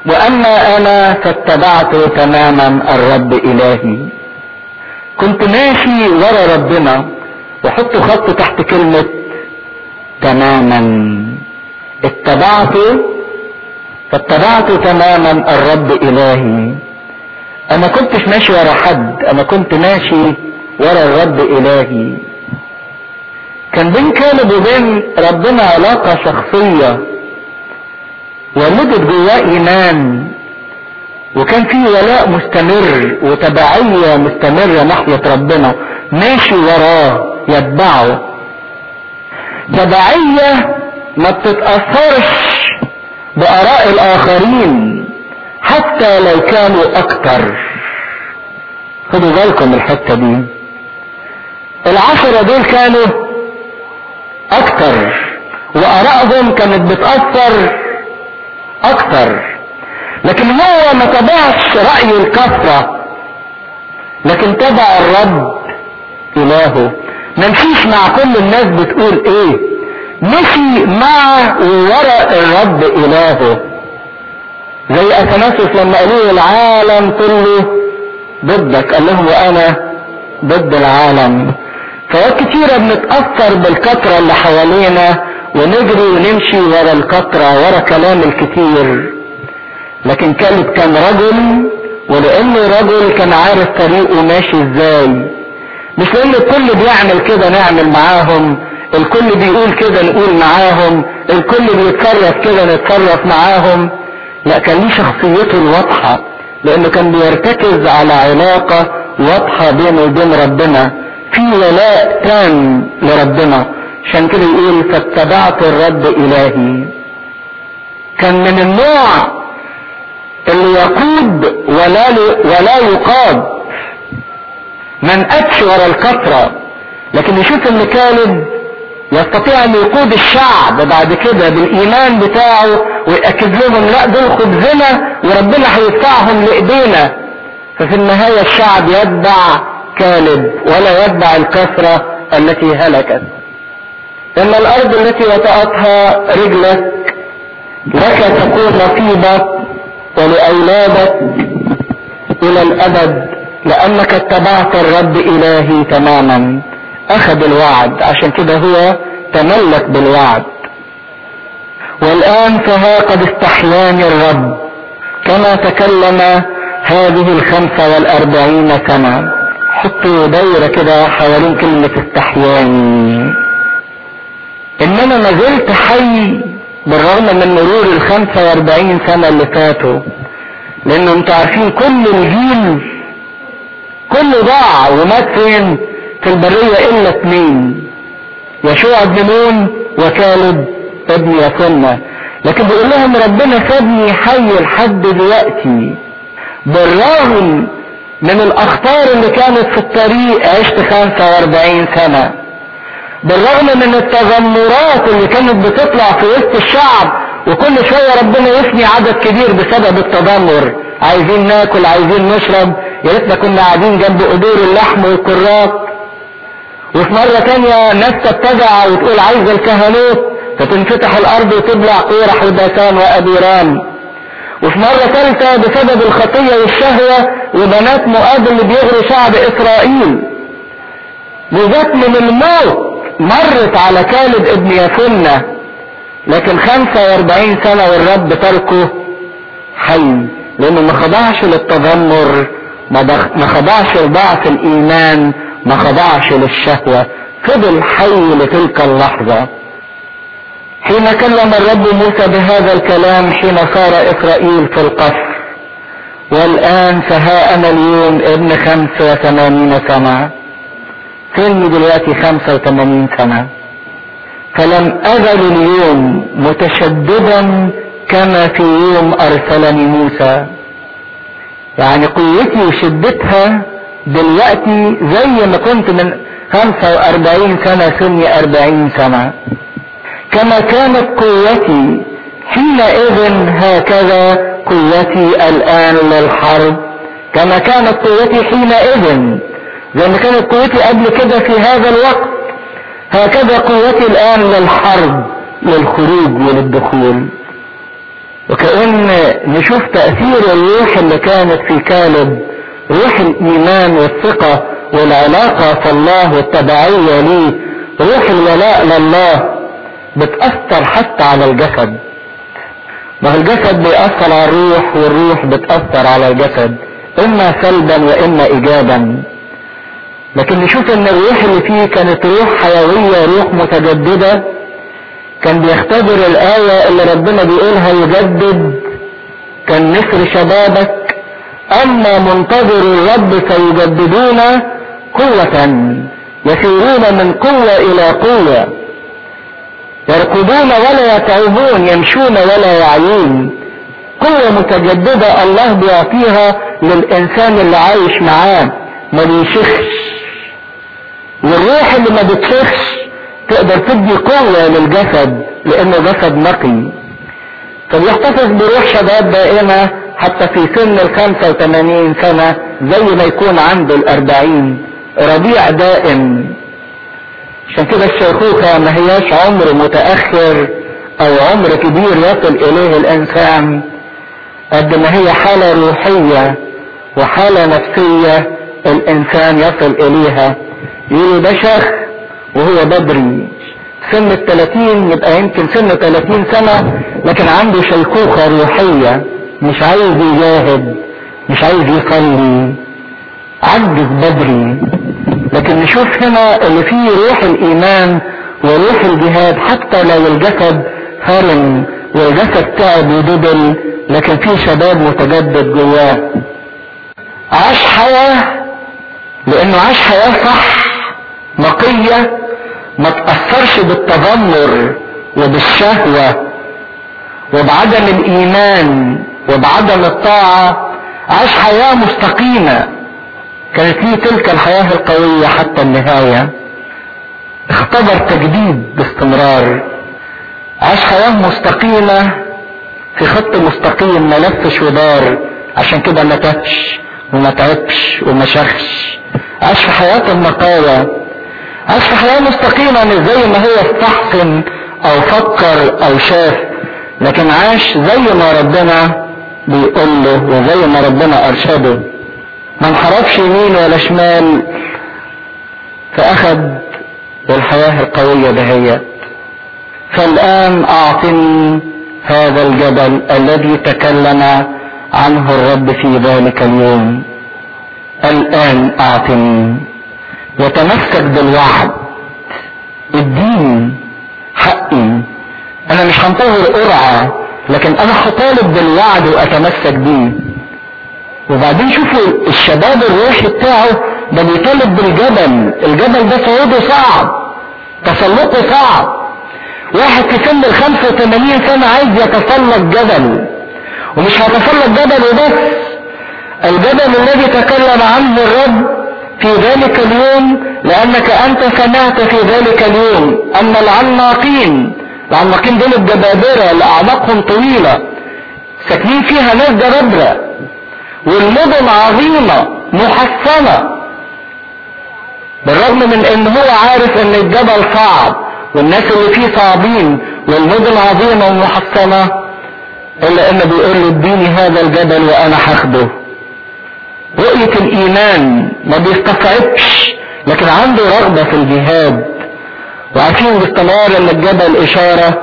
واما انا فاتبعت تماما الرب الهي كنت ماشي ورا ربنا وحط خط تحت كلمة تماما اتبعت فاتبعت تماما الرب الهي انا كنتش ماشي ورا حد انا كنت ماشي ورا الرب الهي كان بين كالب وبين ربنا علاقة شخصية ولدت جواه ايمان وكان في ولاء مستمر وتبعية مستمرة ناحية ربنا ماشي وراه يتبعه تبعية ما بتتأثرش بآراء الآخرين حتى لو كانوا أكتر خدوا بالكم الحتة دي العشرة دول كانوا أكتر وآرائهم كانت بتأثر أكتر لكن هو ما تبعش رأي الكثرة لكن تبع الرب إلهه ما مشيش مع كل الناس بتقول ايه مشي مع وراء الرب إلهه زي أثناسوس لما قالوا العالم كله ضدك قال لهم وأنا ضد العالم فوقت كتيرة بنتأثر بالكثرة اللي حوالينا ونجري ونمشي ورا الكثرة ورا كلام الكتير لكن كانت كان رجل ولانه رجل كان عارف طريقه ماشي ازاي مش لان الكل بيعمل كده نعمل معاهم الكل بيقول كده نقول معاهم الكل بيتصرف كده نتصرف معاهم لا كان ليه شخصيته الواضحة لانه كان بيرتكز على علاقة واضحة بينه وبين ربنا في ولاء تام لربنا عشان كده يقول فاتبعت الرب الهي كان من النوع اللي يقود ولا ولا يقاد من أتش ورا الكثرة لكن يشوف ان كالب يستطيع ان يقود الشعب بعد كده بالايمان بتاعه ويأكد لهم لا دول خبزنا وربنا هيدفعهم لايدينا ففي النهاية الشعب يتبع كالب ولا يتبع الكثرة التي هلكت ان الارض التي وطأتها رجلك لك تكون نصيبك ولأولادك إلى الأبد لأنك اتبعت الرب إلهي تماما أخذ الوعد عشان كده هو تملك بالوعد والآن فها قد استحياني الرب كما تكلم هذه الخمسة والأربعين سنة حطوا دايرة كده حوالين كلمة استحياني إنما ما زلت حي بالرغم من مرور ال 45 سنة اللي فاتوا لأن انتوا عارفين كل الجيل كله ضاع ومات فين؟ في البرية إلا اثنين يشوع بن نون وكالب ابن يسنة لكن بيقول لهم ربنا سابني حي لحد دلوقتي بالرغم من الأخطار اللي كانت في الطريق عشت 45 سنة بالرغم من التذمرات اللي كانت بتطلع في وسط الشعب وكل شوية ربنا يثني عدد كبير بسبب التذمر عايزين ناكل عايزين نشرب يا ريتنا كنا قاعدين جنب قدور اللحم والكرات وفي مرة تانية ناس تتبع وتقول عايز الكهنوت فتنفتح الارض وتبلع قورح وداتان وابيرام وفي مرة ثالثة بسبب الخطية والشهوة وبنات مؤاب اللي بيغري شعب اسرائيل وجات من الموت مرت على كالب ابن يفنة لكن 45 سنة والرب تركه حي لانه ما خضعش للتذمر ما خضعش لضعف الايمان ما خضعش للشهوة فضل حي لتلك اللحظة حين كلم الرب موسى بهذا الكلام حين صار اسرائيل في القصر والان فها انا اليوم ابن خمس وثمانين سنة سني دلوقتي خمسة وثمانين سنة فلم أزل اليوم متشددا كما في يوم أرسلني موسى يعني قوتي وشدتها دلوقتي زي ما كنت من 45 سنة سني 40 سنة كما كانت قوتي حينئذ هكذا قوتي الآن للحرب كما كانت قوتي حينئذ زي ما كانت قوتي قبل كده في هذا الوقت هكذا قوتي الآن للحرب للخروج وللدخول وكأن نشوف تأثير الروح اللي كانت في كالب روح الإيمان والثقة والعلاقة في الله والتبعية ليه روح الولاء لله بتأثر حتى على الجسد ما هو الجسد بيأثر على الروح والروح بتأثر على الجسد إما سلبا وإما إيجابا لكن نشوف إن الروح اللي فيه كانت روح حيوية روح متجددة كان بيختبر الآية اللي ربنا بيقولها يجدد كان نسر شبابك أما منتظر الرب سيجددون قوة يسيرون من قوة إلى قوة يركضون ولا يتعبون يمشون ولا يعيون قوة متجددة الله بيعطيها للإنسان اللي عايش معاه ما بيشخش والروح اللي ما بتشخش تقدر تدي قوة للجسد لأنه جسد نقي فبيحتفظ بروح شباب دائمة حتى في سن ال 85 سنة زي ما يكون عنده الأربعين ربيع دائم عشان كده الشيخوخة ما هياش عمر متأخر أو عمر كبير يصل إليه الإنسان قد ما هي حالة روحية وحالة نفسية الإنسان يصل إليها يقولوا ده شيخ وهو بدري سن الثلاثين يبقى يمكن سن ثلاثين سنة لكن عنده شيخوخة روحية مش عايز يجاهد مش عايز يصلي عجز بدري لكن نشوف هنا اللي فيه روح الايمان وروح الجهاد حتى لو الجسد هرم والجسد تعب ودبل لكن فيه شباب متجدد جواه عاش حياة لانه عاش حياة صح نقية ما تأثرش بالتذمر وبالشهوة وبعدم الايمان وبعدم الطاعة عاش حياة مستقيمة كانت ليه تلك الحياة القوية حتى النهاية اختبر تجديد باستمرار عاش حياة مستقيمة في خط مستقيم ما لفش ودار عشان كده ما تهش وما تعبش وما شخش عاش في حياة النقاوة عاش في حياة مستقيمة مش زي ما هو استحسن او فكر او شاف لكن عاش زي ما ربنا بيقول له وزي ما ربنا ارشده ما انحرفش يمين ولا شمال فاخذ الحياة القوية دهيت فالان اعطني هذا الجبل الذي تكلم عنه الرب في ذلك اليوم الان اعطني يتمسك بالوعد الدين حقي انا مش هنتظر قرعة لكن انا هطالب بالوعد واتمسك بيه وبعدين شوفوا الشباب الروحي بتاعه ده بيطالب بالجبل الجبل ده صعوده صعب تسلقه صعب واحد في سن ال 85 سنة عايز يتسلق جبل ومش هيتسلق جبل وبس الجبل الذي تكلم عنه الرب في ذلك اليوم لأنك أنت سمعت في ذلك اليوم أن العماقين العماقين دول الجبابرة اللي أعناقهم طويلة ساكنين فيها ناس جبابرة والمدن عظيمة محصنة بالرغم من ان هو عارف ان الجبل صعب والناس اللي فيه صعبين والمدن عظيمة ومحصنة الا انه بيقول له اديني هذا الجبل وانا هاخده رؤية الايمان ما بيستصعبش لكن عنده رغبة في الجهاد وعارفين باستمرار ان الجبل اشارة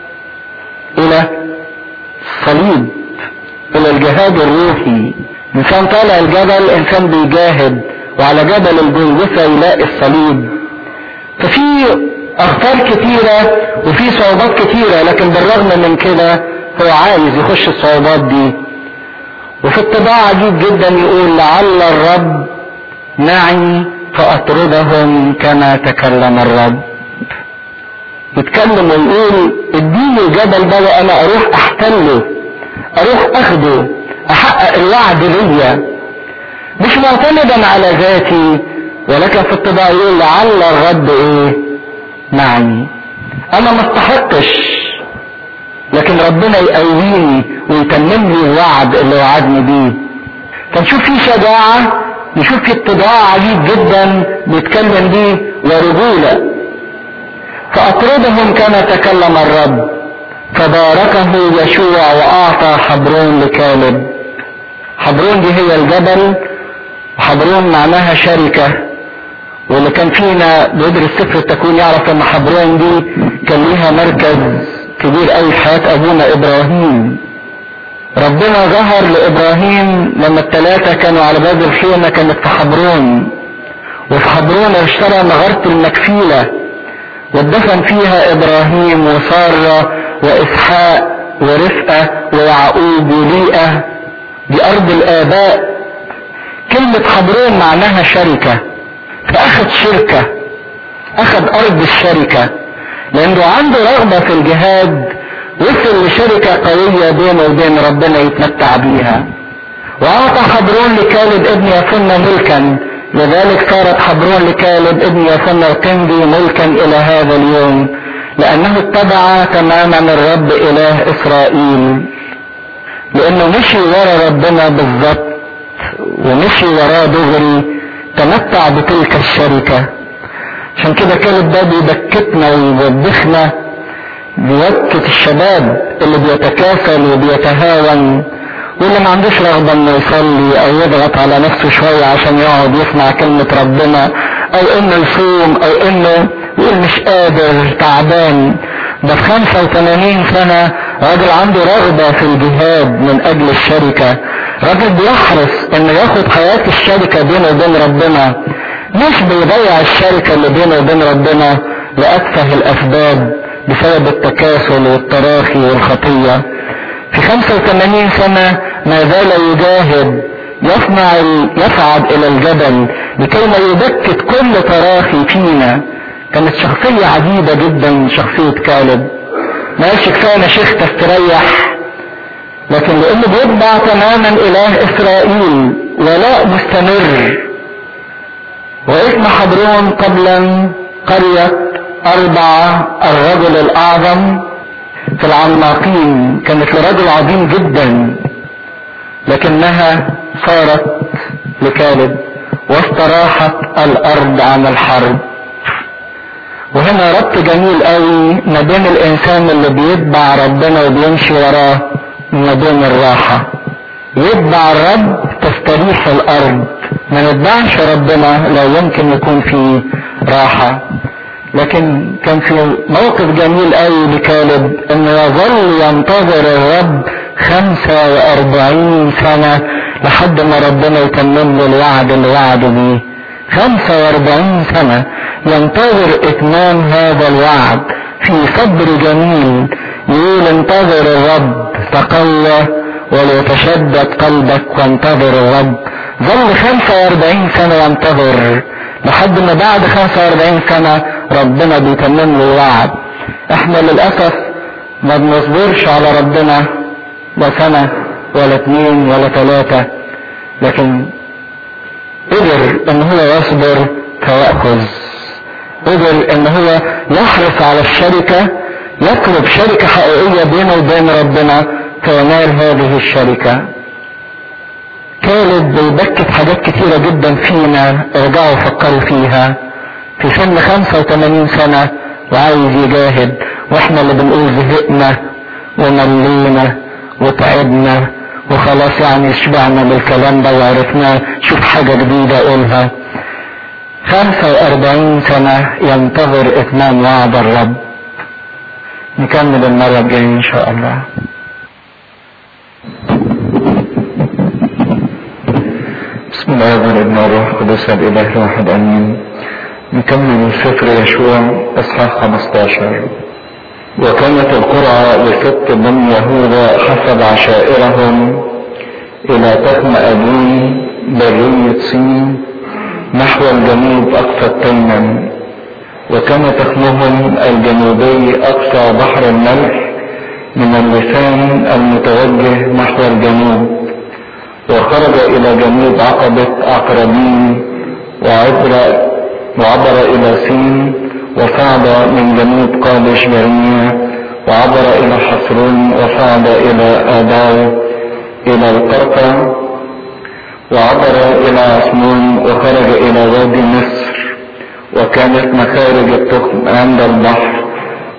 الى الصليب الى الجهاد الروحي انسان طالع الجبل انسان بيجاهد وعلى جبل الجلجثة يلاقي الصليب ففي اخطار كتيرة وفي صعوبات كتيرة لكن بالرغم من كده هو عايز يخش الصعوبات دي وفي اتباع عجيب جدا يقول لعل الرب معي فاطردهم كما تكلم الرب يتكلم ويقول اديني الجبل ده وانا اروح احتله اروح اخده احقق الوعد ليا مش معتمدا على ذاتي ولكن في الطباع يقول لعل الرب ايه معي انا ما استحقش لكن ربنا يقويني ويتمم لي الوعد اللي وعدني بيه فنشوف في شجاعة نشوف في اتباع عجيب جدا بيتكلم بيه ورجولة فأطردهم كما تكلم الرب فباركه يشوع واعطى حبرون لكالب حبرون دي هي الجبل وحبرون معناها شركة واللي كان فينا بيدرس سفر التكوين يعرف ان حبرون دي كان ليها مركز كبير قوي في حياة ابونا ابراهيم ربنا ظهر لابراهيم لما الثلاثة كانوا على باب الخيمة كانت في حبرون وفي حبرون اشترى مغارة المكفيلة واتدفن فيها ابراهيم وسارة واسحاق ورفقة ويعقوب وليئة دي ارض الاباء كلمة حبرون معناها شركة فاخد شركة اخد ارض الشركة لانه عنده رغبة في الجهاد وصل لشركة قوية بينه وبين ربنا يتمتع بيها واعطى حبرون لكالب ابن يفن ملكا لذلك صارت حبرون لكالب ابن يفن القندي ملكا الى هذا اليوم لانه اتبع تماما الرب اله اسرائيل لانه مشي ورا ربنا بالظبط ومشي وراه دغري تمتع بتلك الشركة عشان كده كالب ده بيبكتنا ويوبخنا بيوكت الشباب اللي بيتكاسل وبيتهاون واللي ما عندوش رغبة انه يصلي او يضغط على نفسه شوية عشان يقعد يسمع كلمة ربنا او انه يصوم او انه يقول مش قادر تعبان ده في 85 سنة راجل عنده رغبة في الجهاد من اجل الشركة راجل بيحرص انه ياخد حياة الشركة بينه وبين ربنا مش بيضيع الشركة اللي بينه وبين ربنا لأتفه الأسباب بسبب التكاسل والتراخي والخطية في 85 سنة ما زال يجاهد يصنع يصعد إلى الجبل لكي ما يبكت كل تراخي فينا كانت شخصية عجيبة جدا شخصية كالب ما قالش كفاية أنا شيخ تستريح لكن لأنه بيتبع تماما إله إسرائيل ولاء مستمر واسم حبرون قبلا قرية أربعة الرجل الأعظم في العماقين كانت لرجل عظيم جدا لكنها صارت لكالب واستراحت الأرض عن الحرب وهنا ربط جميل قوي ما بين الإنسان اللي بيتبع ربنا وبيمشي وراه ما بين الراحة يتبع الرب تستريح الأرض ما نتبعش ربنا لا يمكن يكون في راحة لكن كان في موقف جميل قوي لكالب انه يظل ينتظر الرب 45 سنة لحد ما ربنا يتمم له الوعد اللي وعده بيه 45 سنة ينتظر اتمام هذا الوعد في صبر جميل يقول انتظر الرب تقوى وليتشدد قلبك وانتظر الرب ظل 45 سنة ينتظر لحد ما بعد 45 سنة ربنا بيتمم له الوعد احنا للأسف ما بنصبرش على ربنا لا سنة ولا اتنين ولا تلاتة لكن قدر ان هو يصبر فيأخذ قدر ان هو يحرص على الشركة يطلب شركة حقيقية بينه وبين ربنا فينال هذه الشركة كالب بيبكت حاجات كتيرة جدا فينا ارجعوا فكروا فيها في سن 85 سنة وعايز يجاهد واحنا اللي بنقول زهقنا وملينا وتعبنا وخلاص يعني شبعنا بالكلام ده وعرفناه شوف حاجة جديدة قولها 45 سنة ينتظر اتمام وعد الرب نكمل المرة الجاية ان شاء الله بسم الله والابن والروح القدس الاله الواحد امين نكمل سفر يشوع اصحاح 15 وكانت القرعة لست بن يهوذا حسب عشائرهم الى تخم ابوي برية سين نحو الجنوب اقصى التيمم وكان تخمهم الجنوبي اقصى بحر الملح من اللسان المتوجه نحو الجنوب وخرج الى جنوب عقبة عقربين وعبر وعبر الى سين وصعد من جنوب قادش برنيا وعبر الى حصرون وصعد الى اداو الى القرقة وعبر الى عثمون وخرج الى وادي مصر وكانت مخارج التخم عند البحر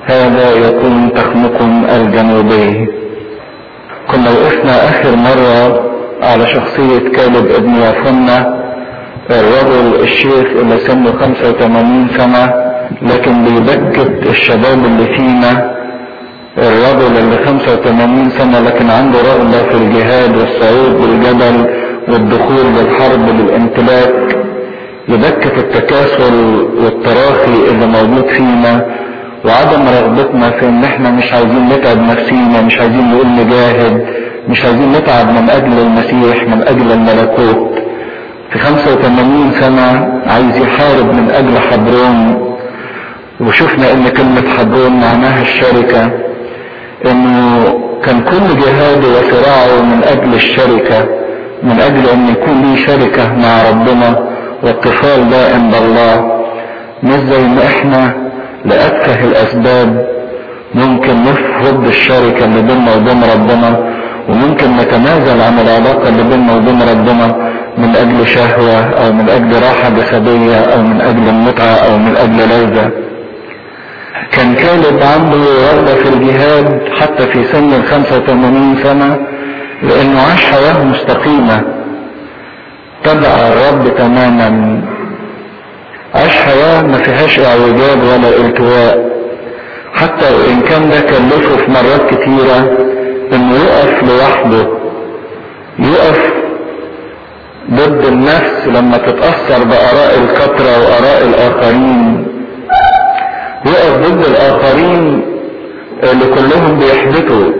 هذا يكون تخمكم الجنوبي كنا وقفنا اخر مرة على شخصية كالب ابن يفنة الرجل الشيخ اللي سنه 85 سنة لكن بيبكت الشباب اللي فينا الرجل اللي 85 سنة لكن عنده رغبة في الجهاد والصعود بالجبل والدخول للحرب للامتلاك يبكت التكاسل والتراخي اللي موجود فينا وعدم رغبتنا في ان احنا مش عايزين نتعب نفسينا مش عايزين نقول نجاهد مش عايزين نتعب من اجل المسيح من اجل الملكوت في 85 سنة عايز يحارب من اجل حبرون وشفنا ان كلمة حبرون معناها الشركة انه كان كل جهاده وصراعه من اجل الشركة من اجل ان يكون لي شركة مع ربنا واتصال دائم بالله مش زي ما احنا لأتفه الاسباب ممكن نفرض الشركة اللي بيننا وبين ربنا وممكن نتنازل عن العلاقة اللي بيننا وبين ربنا من اجل شهوة او من اجل راحة جسدية او من اجل المتعة او من اجل لذة كان كالب عنده رغبة في الجهاد حتى في سن ال 85 سنة لانه عاش حياة مستقيمة تبع الرب تماما عاش حياة ما فيهاش اعوجاج ولا التواء حتى وان كان ده كلفه في مرات كتيرة انه يقف لوحده يقف ضد النفس لما تتأثر بآراء الكثرة وآراء الآخرين يقف ضد الآخرين اللي كلهم بيحبطوا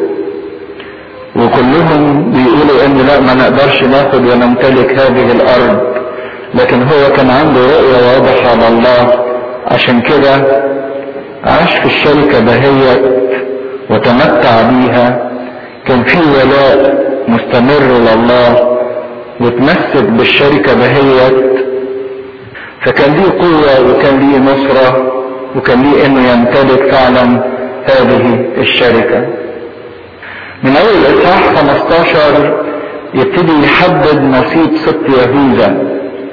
وكلهم بيقولوا ان لا ما نقدرش ناخد ونمتلك هذه الارض لكن هو كان عنده رؤية واضحة لله عشان كده عاش في الشركة دهيت وتمتع بيها كان في ولاء مستمر لله وتمسك بالشركة دهيت فكان ليه قوة وكان ليه نصرة وكان ليه انه يمتلك فعلا هذه الشركة من اول اصحاح 15 يبتدي يحدد نصيب سبط يهوذا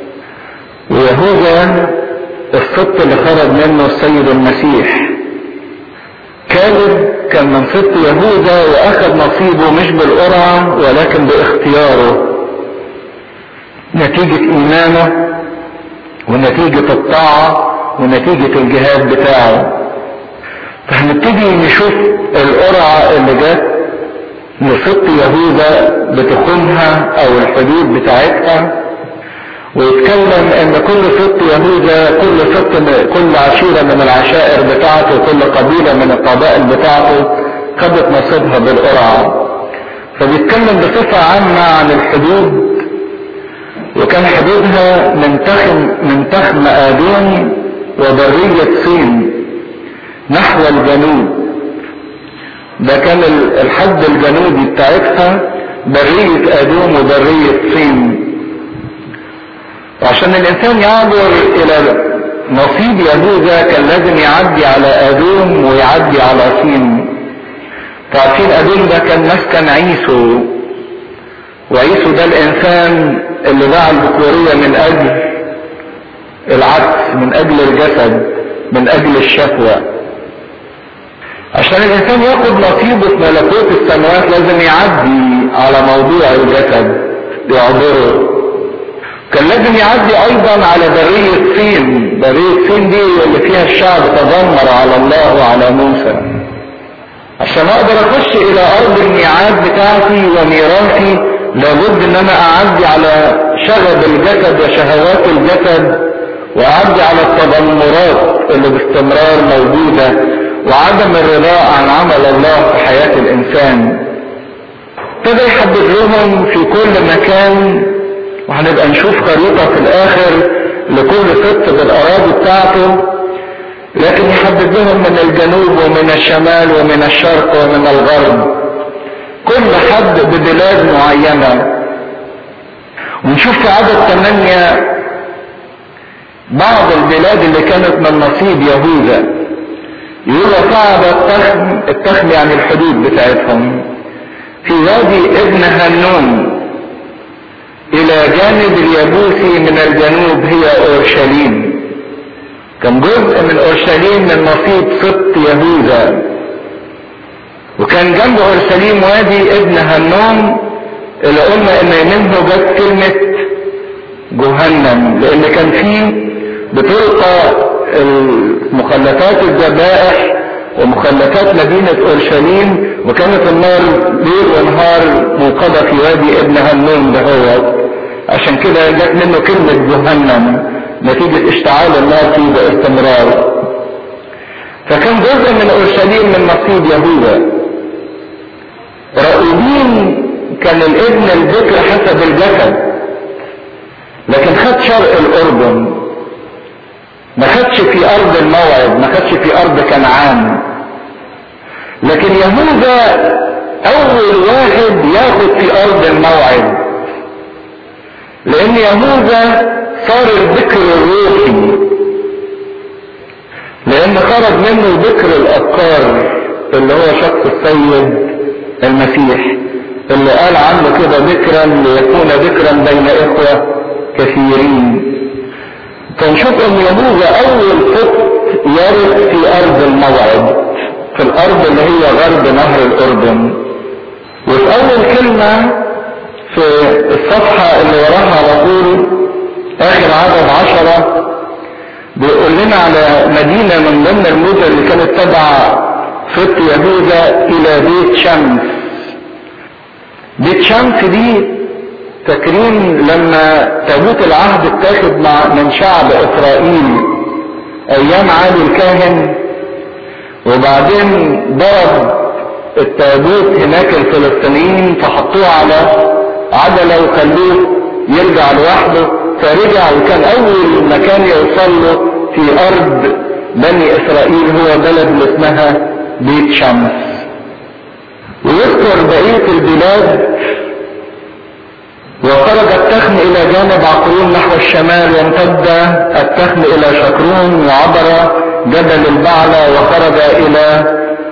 ويهوذا السبط اللي خرج منه السيد المسيح كالب كان من سبط يهوذا واخذ نصيبه مش بالقرعة ولكن باختياره نتيجة ايمانه ونتيجة الطاعة ونتيجة الجهاد بتاعه فهنبتدي نشوف القرعة اللي جت لسبط يهوذا بتخونها او الحدود بتاعتها ويتكلم ان كل سبط يهوذا كل سبط كل عشيرة من العشائر بتاعته كل قبيلة من القبائل بتاعته خدت نصيبها بالقرعة فبيتكلم بصفة عامة عن الحدود وكان حدودها من تخم من تخم آدون وبرية صين نحو الجنوب ده كان الحد الجنوبي بتاعتها برية آدوم وبرية صين وعشان الإنسان يعبر إلى نصيب يهوذا كان لازم يعدي على آدوم ويعدي على صين تعرفين آدوم ده كان مسكن عيسو وعيسو ده الإنسان اللي باع الذكورية من أجل العكس من أجل الجسد من أجل الشهوة عشان الانسان ياخد نصيبه في ملكوت السماوات لازم يعدي على موضوع الجسد يعبره كان لازم يعدي ايضا على برية سين برية سين دي اللي فيها الشعب تذمر على الله وعلى موسى عشان اقدر اخش الى ارض الميعاد بتاعتي وميراثي لابد ان انا اعدي على شغب الجسد وشهوات الجسد واعدي على التذمرات اللي باستمرار موجوده وعدم الرضاء عن عمل الله في حياة الإنسان ابتدى يحدد لهم في كل مكان وهنبقى نشوف خريطة في الآخر لكل ست بالأراضي بتاعته لكن يحدد لهم من الجنوب ومن الشمال ومن الشرق ومن الغرب كل حد ببلاد معينة ونشوف في عدد ثمانية بعض البلاد اللي كانت من نصيب يهوذا يقول صعد التخم التخم يعني الحدود بتاعتهم في وادي ابن هنون الى جانب اليبوسي من الجنوب هي اورشليم كان جزء من اورشليم من نصيب سبط يهوذا وكان جنب اورشليم وادي ابن هنوم اللي قلنا ان منه جت كلمة جهنم لان كان فيه بتلقى المخلفات الذبائح ومخلفات مدينة اورشليم وكانت النار ليل ونهار موقدة في وادي ابن هنوم ده هو عشان كده جت منه كلمة جهنم نتيجة اشتعال النار فيه باستمرار فكان جزء من اورشليم من نصيب يهوذا رؤوبين كان الابن الذكر حسب الجسد لكن خد شرق الاردن ما خدش في ارض الموعد ما خدش في ارض كنعان لكن يهوذا اول واحد ياخد في ارض الموعد لان يهوذا صار الذكر الروحي لان خرج منه ذكر الافكار اللي هو شخص السيد المسيح اللي قال عنه كده ذكرا ليكون ذكرا بين اخوة كثيرين فنشوف ان يهوذا اول خط يرد في ارض الموعد في الارض اللي هي غرب نهر الاردن وفي اول كلمة في الصفحة اللي وراها على طول اخر عدد عشرة بيقول لنا على مدينة من ضمن المدن اللي كانت تبع خط يهوذا الى بيت شمس بيت شمس دي تكريم لما تابوت العهد اتاخد مع من شعب اسرائيل ايام عالي الكاهن وبعدين ضرب التابوت هناك الفلسطينيين فحطوه على عجله وخلوه يرجع لوحده فرجع وكان اول مكان يوصل له في ارض بني اسرائيل هو بلد اللي اسمها بيت شمس ويذكر بقية البلاد وخرج التخم الى جانب عقرون نحو الشمال وامتد التخم الى شكرون وعبر جبل البعلة وخرج الى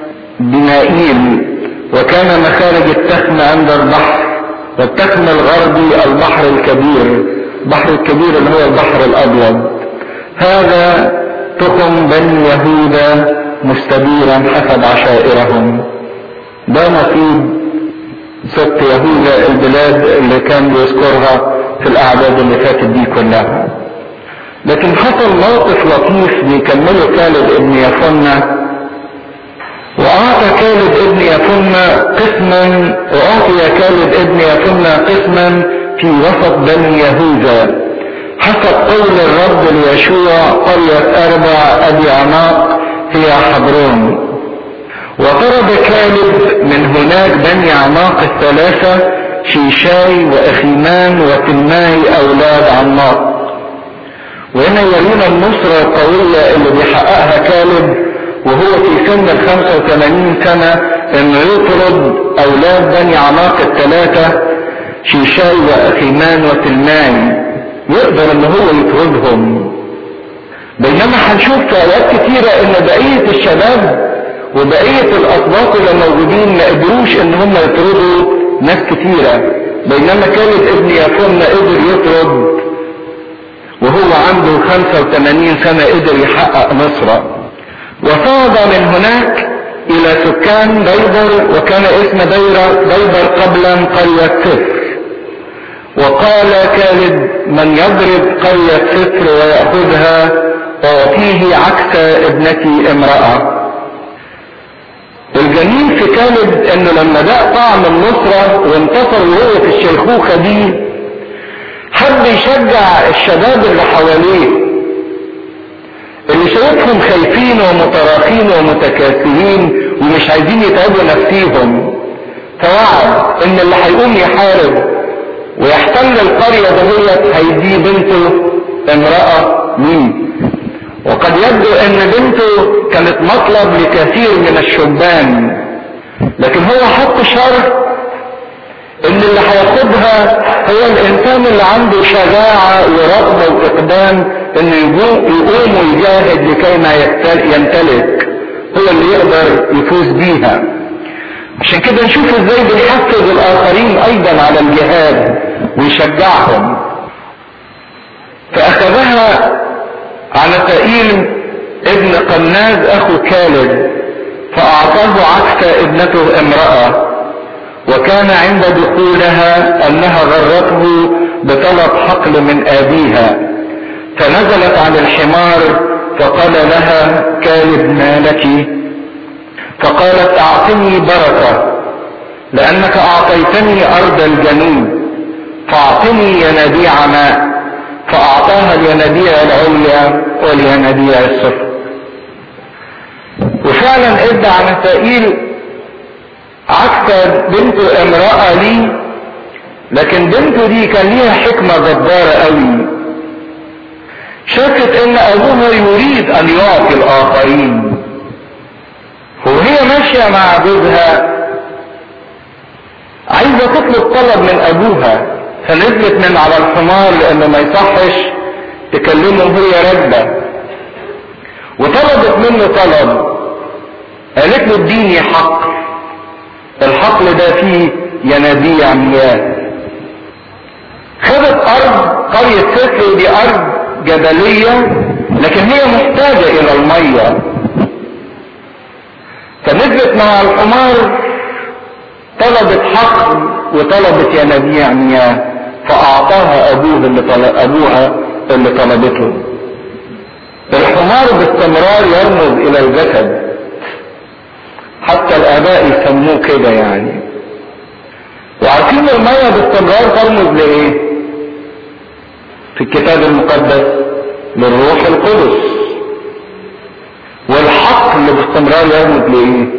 بنائيل وكان مخارج التخم عند البحر والتخم الغربي البحر الكبير البحر الكبير اللي هو البحر الابيض هذا تخم بني يهوذا مستديرا حسب عشائرهم ده نصيب ست يهوذا البلاد اللي كان بيذكرها في الاعداد اللي فاتت دي كلها لكن حصل موقف لطيف بيكمله كالب ابن يفنة واعطى كالب ابن يفنة قسما واعطي كالب ابن يفنة قسما في وسط بني يهوذا حسب قول الرب ليشوع قرية اربع ابي عناق هي حبرون وطرد كالب من هناك بني عناق الثلاثة شيشاي وأخيمان وتلماي أولاد عناق وهنا يرينا النصرة القوية اللي بيحققها كالب وهو في سن ال 85 سنة انه يطرد اولاد بني عناق الثلاثة شيشاي واخيمان وتلماي يقدر ان هو يطردهم بينما هنشوف في اوقات كتيرة ان بقية الشباب وبقية الاسباط اللي موجودين ما قدروش ان هم يطردوا ناس كتيرة بينما كانت ابن يافون قدر يطرد وهو عنده 85 سنة قدر يحقق نصرة وصعد من هناك الى سكان بيبر وكان اسم بيرة بيبر قبلا قرية سفر وقال كالب من يضرب قرية سفر ويأخذها أعطيه عكس ابنتي امرأة الجميل في كالب انه لما ده طعم النصرة وانتصر وهو في الشيخوخة دي حب يشجع الشباب اللي حواليه اللي شايفهم خايفين ومتراخين ومتكاسلين ومش عايزين يتعبوا نفسيهم فوعد ان اللي هيقوم يحارب ويحتل القرية دهيت هيديه بنته امرأة ليه وقد يبدو ان بنته كانت مطلب لكثير من الشبان لكن هو حط شرط ان اللي هياخدها هو الانسان اللي عنده شجاعة ورغبة واقدام انه يقوم ويجاهد لكي ما يمتلك هو اللي يقدر يفوز بيها عشان كده نشوف ازاي بيحفز الاخرين ايضا على الجهاد ويشجعهم فاخذها على تقيل ابن قناز اخو كالب فاعطاه عكس ابنته امرأة وكان عند دخولها انها غرته بطلب حقل من ابيها فنزلت عن الحمار فقال لها كالب ما لك فقالت اعطني بركة لانك اعطيتني ارض الجنوب فاعطني ينابيع ماء فاعطاها الينابيع العليا والينابيع السفلى وفعلا ادى عن سائل عكس بنته امرأة لي لكن بنته دي كان ليها حكمة جبارة قوي شافت ان ابوها يريد ان يعطي الاخرين وهي ماشية مع جوزها عايزة تطلب طلب من ابوها فنزلت من على الحمار لانه ما يصحش تكلمه وهي راكبة وطلبت منه طلب قالت له اديني حق الحقل ده فيه ينابيع مياه خدت ارض قرية سفر دي ارض جبلية لكن هي محتاجة الى المية فنزلت مع الحمار طلبت حقل وطلبت ينابيع مياه فاعطاها ابوه اللي طلب ابوها اللي طلبته الحمار باستمرار يرمز الى الجسد حتى الاباء يسموه كده يعني وعارفين المية باستمرار ترمز لايه في الكتاب المقدس للروح القدس والحق اللي باستمرار يرمز لايه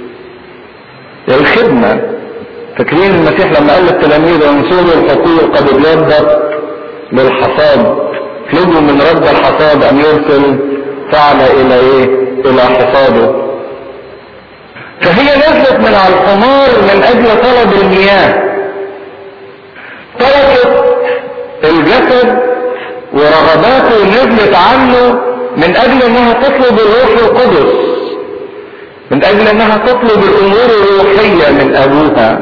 للخدمة فاكرين المسيح لما قال للتلاميذ انصروا الحقول قد ابيضت للحصاد اطلبوا من رب الحصاد ان يرسل فعل الى ايه الى حصاده فهي نزلت من على الحمار من اجل طلب المياه تركت الجسد ورغباته نزلت عنه من اجل انها تطلب الروح القدس من اجل انها تطلب الامور الروحية من ابوها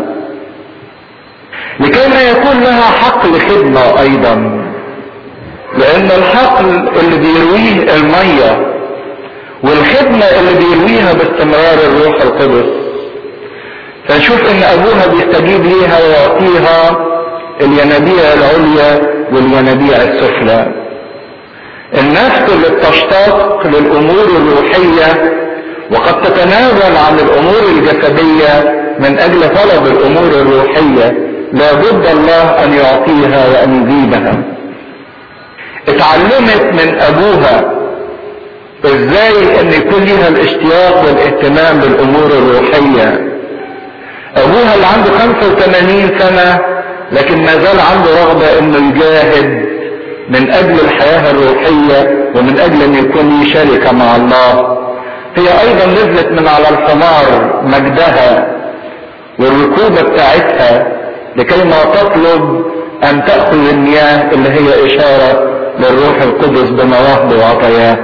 لكي ما يكون لها حق لخدمة ايضا لان الحقل اللي بيرويه المية والخدمة اللي بيرويها باستمرار الروح القدس فنشوف ان ابوها بيستجيب ليها ويعطيها الينابيع العليا والينابيع السفلى النفس اللي بتشتاق للامور الروحية وقد تتنازل عن الامور الجسدية من اجل طلب الامور الروحية لابد الله ان يعطيها وان يزيدها اتعلمت من ابوها ازاي ان يكون لها الاشتياق والاهتمام بالامور الروحية ابوها اللي عنده 85 سنة لكن ما زال عنده رغبة انه يجاهد من اجل الحياة الروحية ومن اجل ان يكون لي شركة مع الله هي ايضا نزلت من على الحمار مجدها والركوبة بتاعتها لكي ما تطلب ان تأخذ المياه اللي هي اشارة للروح القدس بمواهب وعطاياه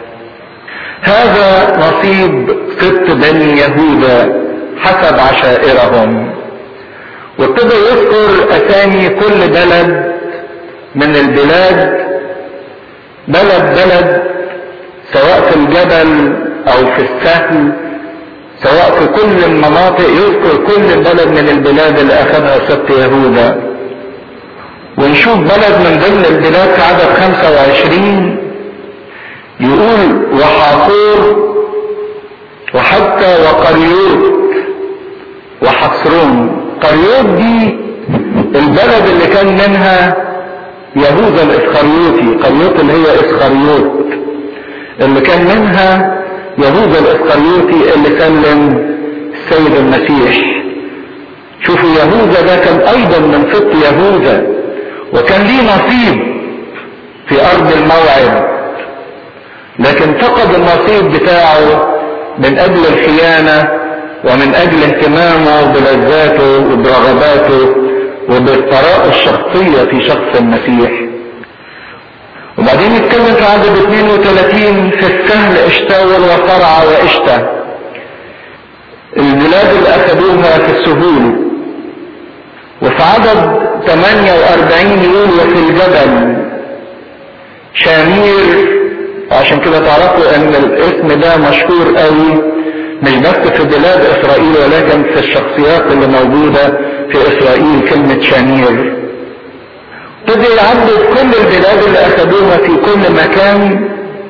هذا نصيب ست بني يهوذا حسب عشائرهم وابتدى يذكر اسامي كل بلد من البلاد بلد بلد سواء في الجبل او في السهل سواء في كل المناطق يذكر كل بلد من البلاد اللي اخذها سبت يهوذا ونشوف بلد من ضمن البلاد في عدد 25 يقول وحاصور وحتى وقريوت وحصرون قريوت دي البلد اللي كان منها يهوذا الاسخريوطي قريوت اللي هي اسخريوت اللي كان منها يهوذا الاسخريوطي اللي سلم السيد المسيح شوفوا يهوذا ده كان ايضا من سبط يهوذا وكان ليه نصيب في ارض الموعد لكن فقد النصيب بتاعه من اجل الخيانة ومن اجل اهتمامه بلذاته وبرغباته وبالطراء الشخصية في شخص المسيح وبعدين يتكلم في عدد 32 في السهل اشتاول وصرع واشتا البلاد اللي اخذوها في السهول وفي عدد 48 يقول وفي الجبل شامير وعشان كده تعرفوا ان الاسم ده مشهور قوي مش بس في بلاد اسرائيل ولكن في الشخصيات اللي موجودة في اسرائيل كلمة شانير ابتدى يعدد كل البلاد اللي اخذوها في كل مكان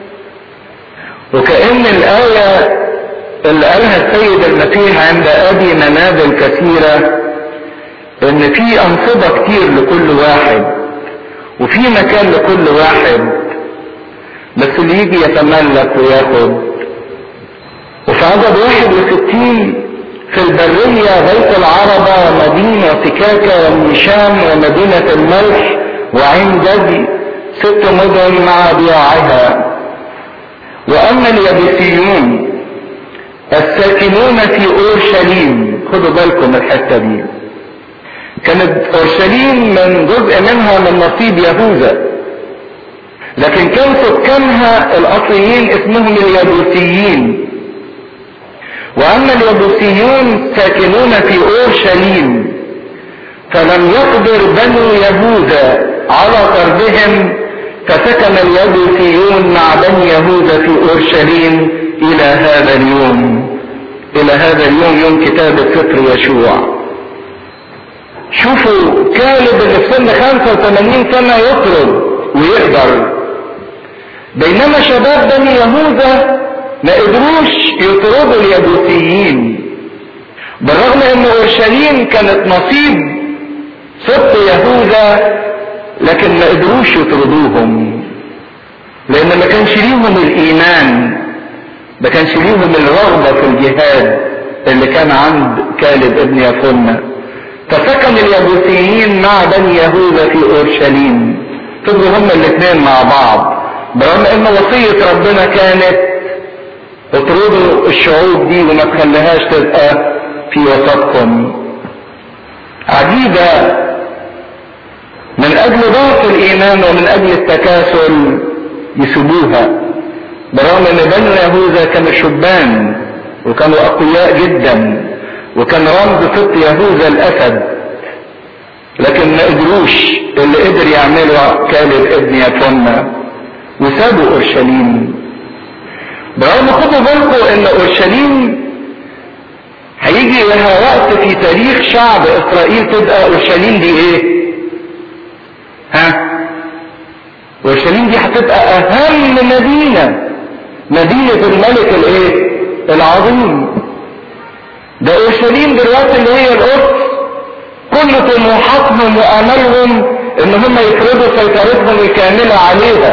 وكأن الآية اللي قالها السيد المسيح عند ابي منازل كثيرة ان في انصبة كتير لكل واحد وفي مكان لكل واحد بس اللي يجي يتملك وياخد وفي عدد واحد وستين في البرية بيت العربة ومدينة سكاكة والنشام ومدينة الملح وعين جدي ست مدن مع ضياعها واما اليابسيون الساكنون في اورشليم خدوا بالكم الحته دي كانت اورشليم من جزء منها من نصيب يهوذا لكن كان سكانها الاصليين اسمهم اليابوسيين واما اليابوسيون ساكنون في اورشليم فلم يقدر بنو يهوذا على طردهم فسكن اليابوسيون مع بني يهوذا في اورشليم الى هذا اليوم الى هذا اليوم يوم كتابة سفر يشوع شوفوا كالب اللي في سن 85 سنة يطرد ويقدر بينما شباب بني يهوذا ما قدروش يطردوا اليابوسيين بالرغم ان اورشليم كانت نصيب سبط يهوذا لكن ما قدروش يطردوهم لان ما كانش ليهم الايمان ما كانش ليهم الرغبة في الجهاد اللي كان عند كالب ابن يفنة فسكن اليابوسيين مع بني يهوذا في اورشليم فضلوا هما الاثنين مع بعض برغم ان وصية ربنا كانت اطردوا الشعوب دي وما تخليهاش تبقى في وسطكم عجيبة من اجل ضعف الايمان ومن اجل التكاسل يسيبوها برغم ان بنو يهوذا كانوا شبان وكانوا اقوياء جدا وكان رمز ست يهوذا الاسد لكن ما قدروش اللي قدر يعمله كالب ابن يفنة وسابوا اورشليم برغم خدوا بالكم ان اورشليم هيجي لها وقت في تاريخ شعب اسرائيل تبقى اورشليم دي ايه ها اورشليم دي هتبقى اهم مدينة مدينة الملك الايه العظيم ده اورشليم دلوقتي اللي هي القدس كل طموحاتهم واملهم ان هم يفرضوا سيطرتهم الكاملة عليها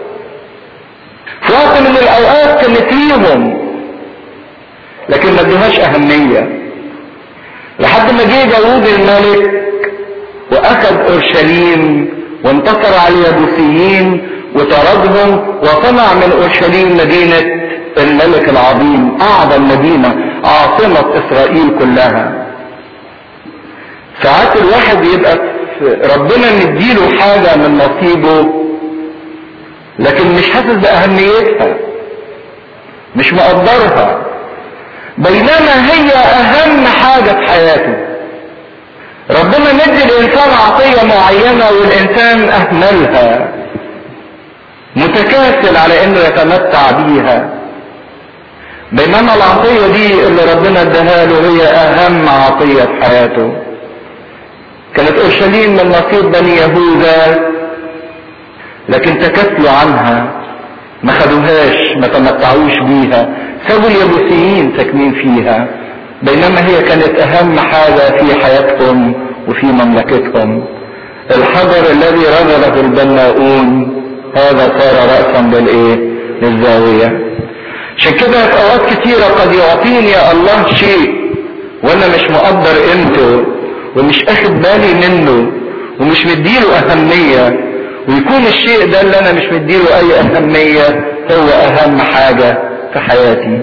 في وقت من الاوقات كانت ليهم لكن ما ادوهاش اهمية لحد ما جه داوود الملك واخذ اورشليم وانتصر على اليابوسيين وطردهم وصنع من اورشليم مدينة الملك العظيم اعظم مدينة عاصمة اسرائيل كلها ساعات الواحد يبقى ربنا مديله حاجة من نصيبه لكن مش حاسس باهميتها مش مقدرها بينما هي اهم حاجة في حياته ربنا مدي الانسان عطية معينة والانسان اهملها متكاسل على انه يتمتع بيها بينما العطية دي اللي ربنا اداها له هي اهم عطية في حياته كانت اورشليم من نصيب بني يهوذا لكن تكاسلوا عنها ما خدوهاش ما تمتعوش بيها سابوا اليابوسيين ساكنين فيها بينما هي كانت اهم حاجة في حياتهم وفي مملكتهم الحجر الذي رجله البناؤون هذا صار رأسا للايه للزاوية عشان كده في اوقات كتيرة قد يعطيني الله شيء وانا مش مقدر قيمته ومش اخد بالي منه ومش مديله اهمية ويكون الشيء ده اللي انا مش مديله اي اهمية هو اهم حاجة في حياتي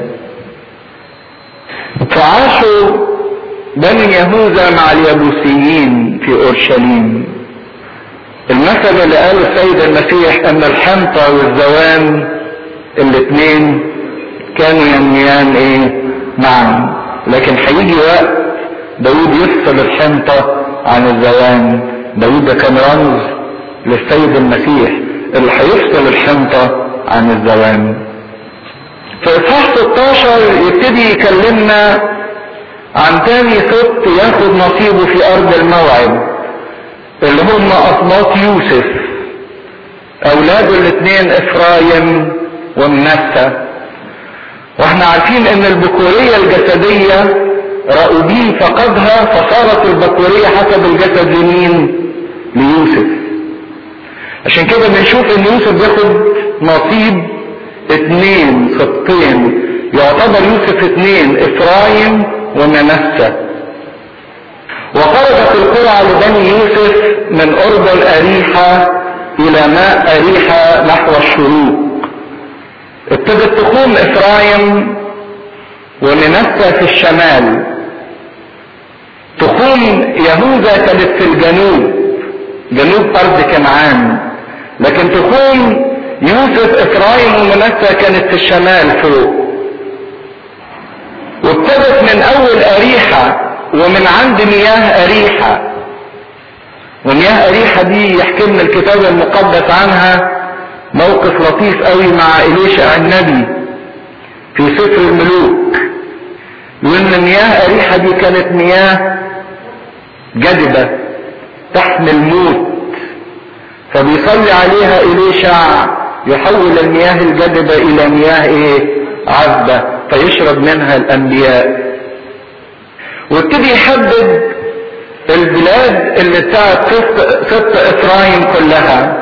فعاشوا بني يهوذا مع اليبوسيين في اورشليم المثل اللي قاله السيد المسيح ان الحنطة والزوان الاثنين كانوا ينميان ايه معا لكن هيجي وقت داود يفصل الحنطة عن الزوان داود ده كان رمز للسيد المسيح اللي هيفصل الحنطة عن الزوان في اصحاح 16 يبتدي يكلمنا عن تاني سبط ياخد نصيبه في ارض الموعد اللي هم اصناف يوسف اولاده الاثنين افرايم ومنسى واحنا عارفين ان البكورية الجسدية رأوبين فقدها فصارت البكورية حسب الجسد لمين ليوسف عشان كده بنشوف ان يوسف بياخد نصيب اتنين سبطين يعتبر يوسف اتنين افرايم ومنسى وخرجت القرعة لبني يوسف من أردن أريحة إلى ماء أريحة نحو الشروق ابتدت تقوم إفرايم ومنسى في الشمال تقوم يهوذا كانت في الجنوب جنوب أرض كنعان لكن تقوم يوسف إفرايم ومنسى كانت في الشمال فوق وابتدت من أول أريحة ومن عند مياه أريحة ومياه أريحة دي يحكي لنا الكتاب المقدس عنها موقف لطيف قوي مع إليشع النبي في سفر الملوك وإن مياه أريحة دي كانت مياه جدبة تحمل موت فبيصلي عليها إليشع يحول المياه الجدبة إلى مياه إيه عذبة فيشرب منها الأنبياء وابتدي يحدد البلاد اللي بتاعت ست افرايم كلها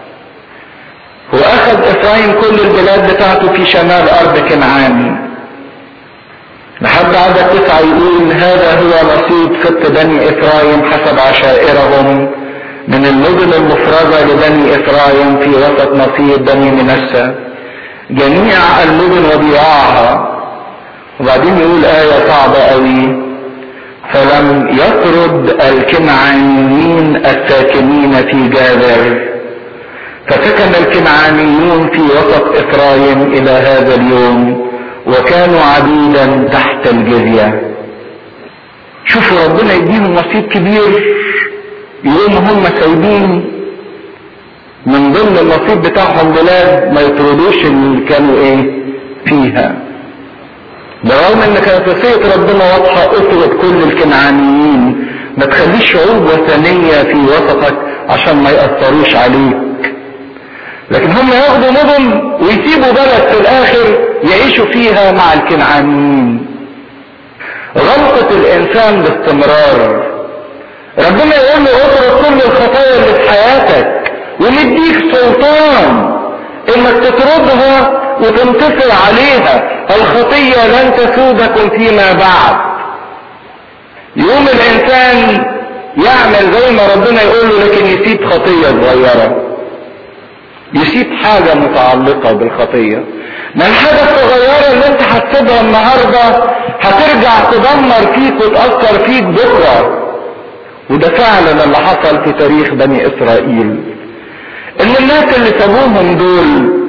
واخذ افرايم كل البلاد بتاعته في شمال ارض كنعان لحد عدد تسعة يقول هذا هو نصيب ست بني افرايم حسب عشائرهم من المدن المفرزة لبني افرايم في وسط نصيب بني منسى جميع المدن وبيعها وبعدين يقول آية صعبة قوي فلم يطرد الكنعانيين الساكنين في جابر فسكن الكنعانيون في وسط افرايم الى هذا اليوم وكانوا عبيدا تحت الجزية شوفوا ربنا يديهم نصيب كبير يقوم هم سايبين من ضمن النصيب بتاعهم بلاد ما يطردوش اللي كانوا ايه فيها برغم ان كانت وصية ربنا واضحة اطرد كل الكنعانيين ما تخليش شعوب وثنية في وسطك عشان ما يأثروش عليك لكن هم ياخدوا مدن ويسيبوا بلد في الاخر يعيشوا فيها مع الكنعانيين غلطة الانسان باستمرار ربنا يقول له اطرد كل الخطايا اللي في حياتك ومديك سلطان انك تطردها وتنتصر عليها الخطية لن تسودكم فيما بعد يوم الانسان يعمل زي ما ربنا يقول له لكن يسيب خطية صغيرة يسيب حاجة متعلقة بالخطية ما الحاجة الصغيرة اللي انت هتسيبها النهاردة هترجع تدمر فيك وتأثر فيك بكرة وده فعلا اللي حصل في تاريخ بني اسرائيل ان الناس اللي سابوهم دول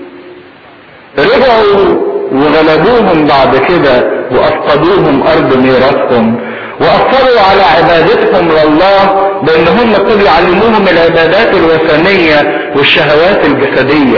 رجعوا وغلبوهم بعد كده وافقدوهم ارض ميراثهم واثروا على عبادتهم لله بان هم ابتدوا يعلموهم العبادات الوثنيه والشهوات الجسديه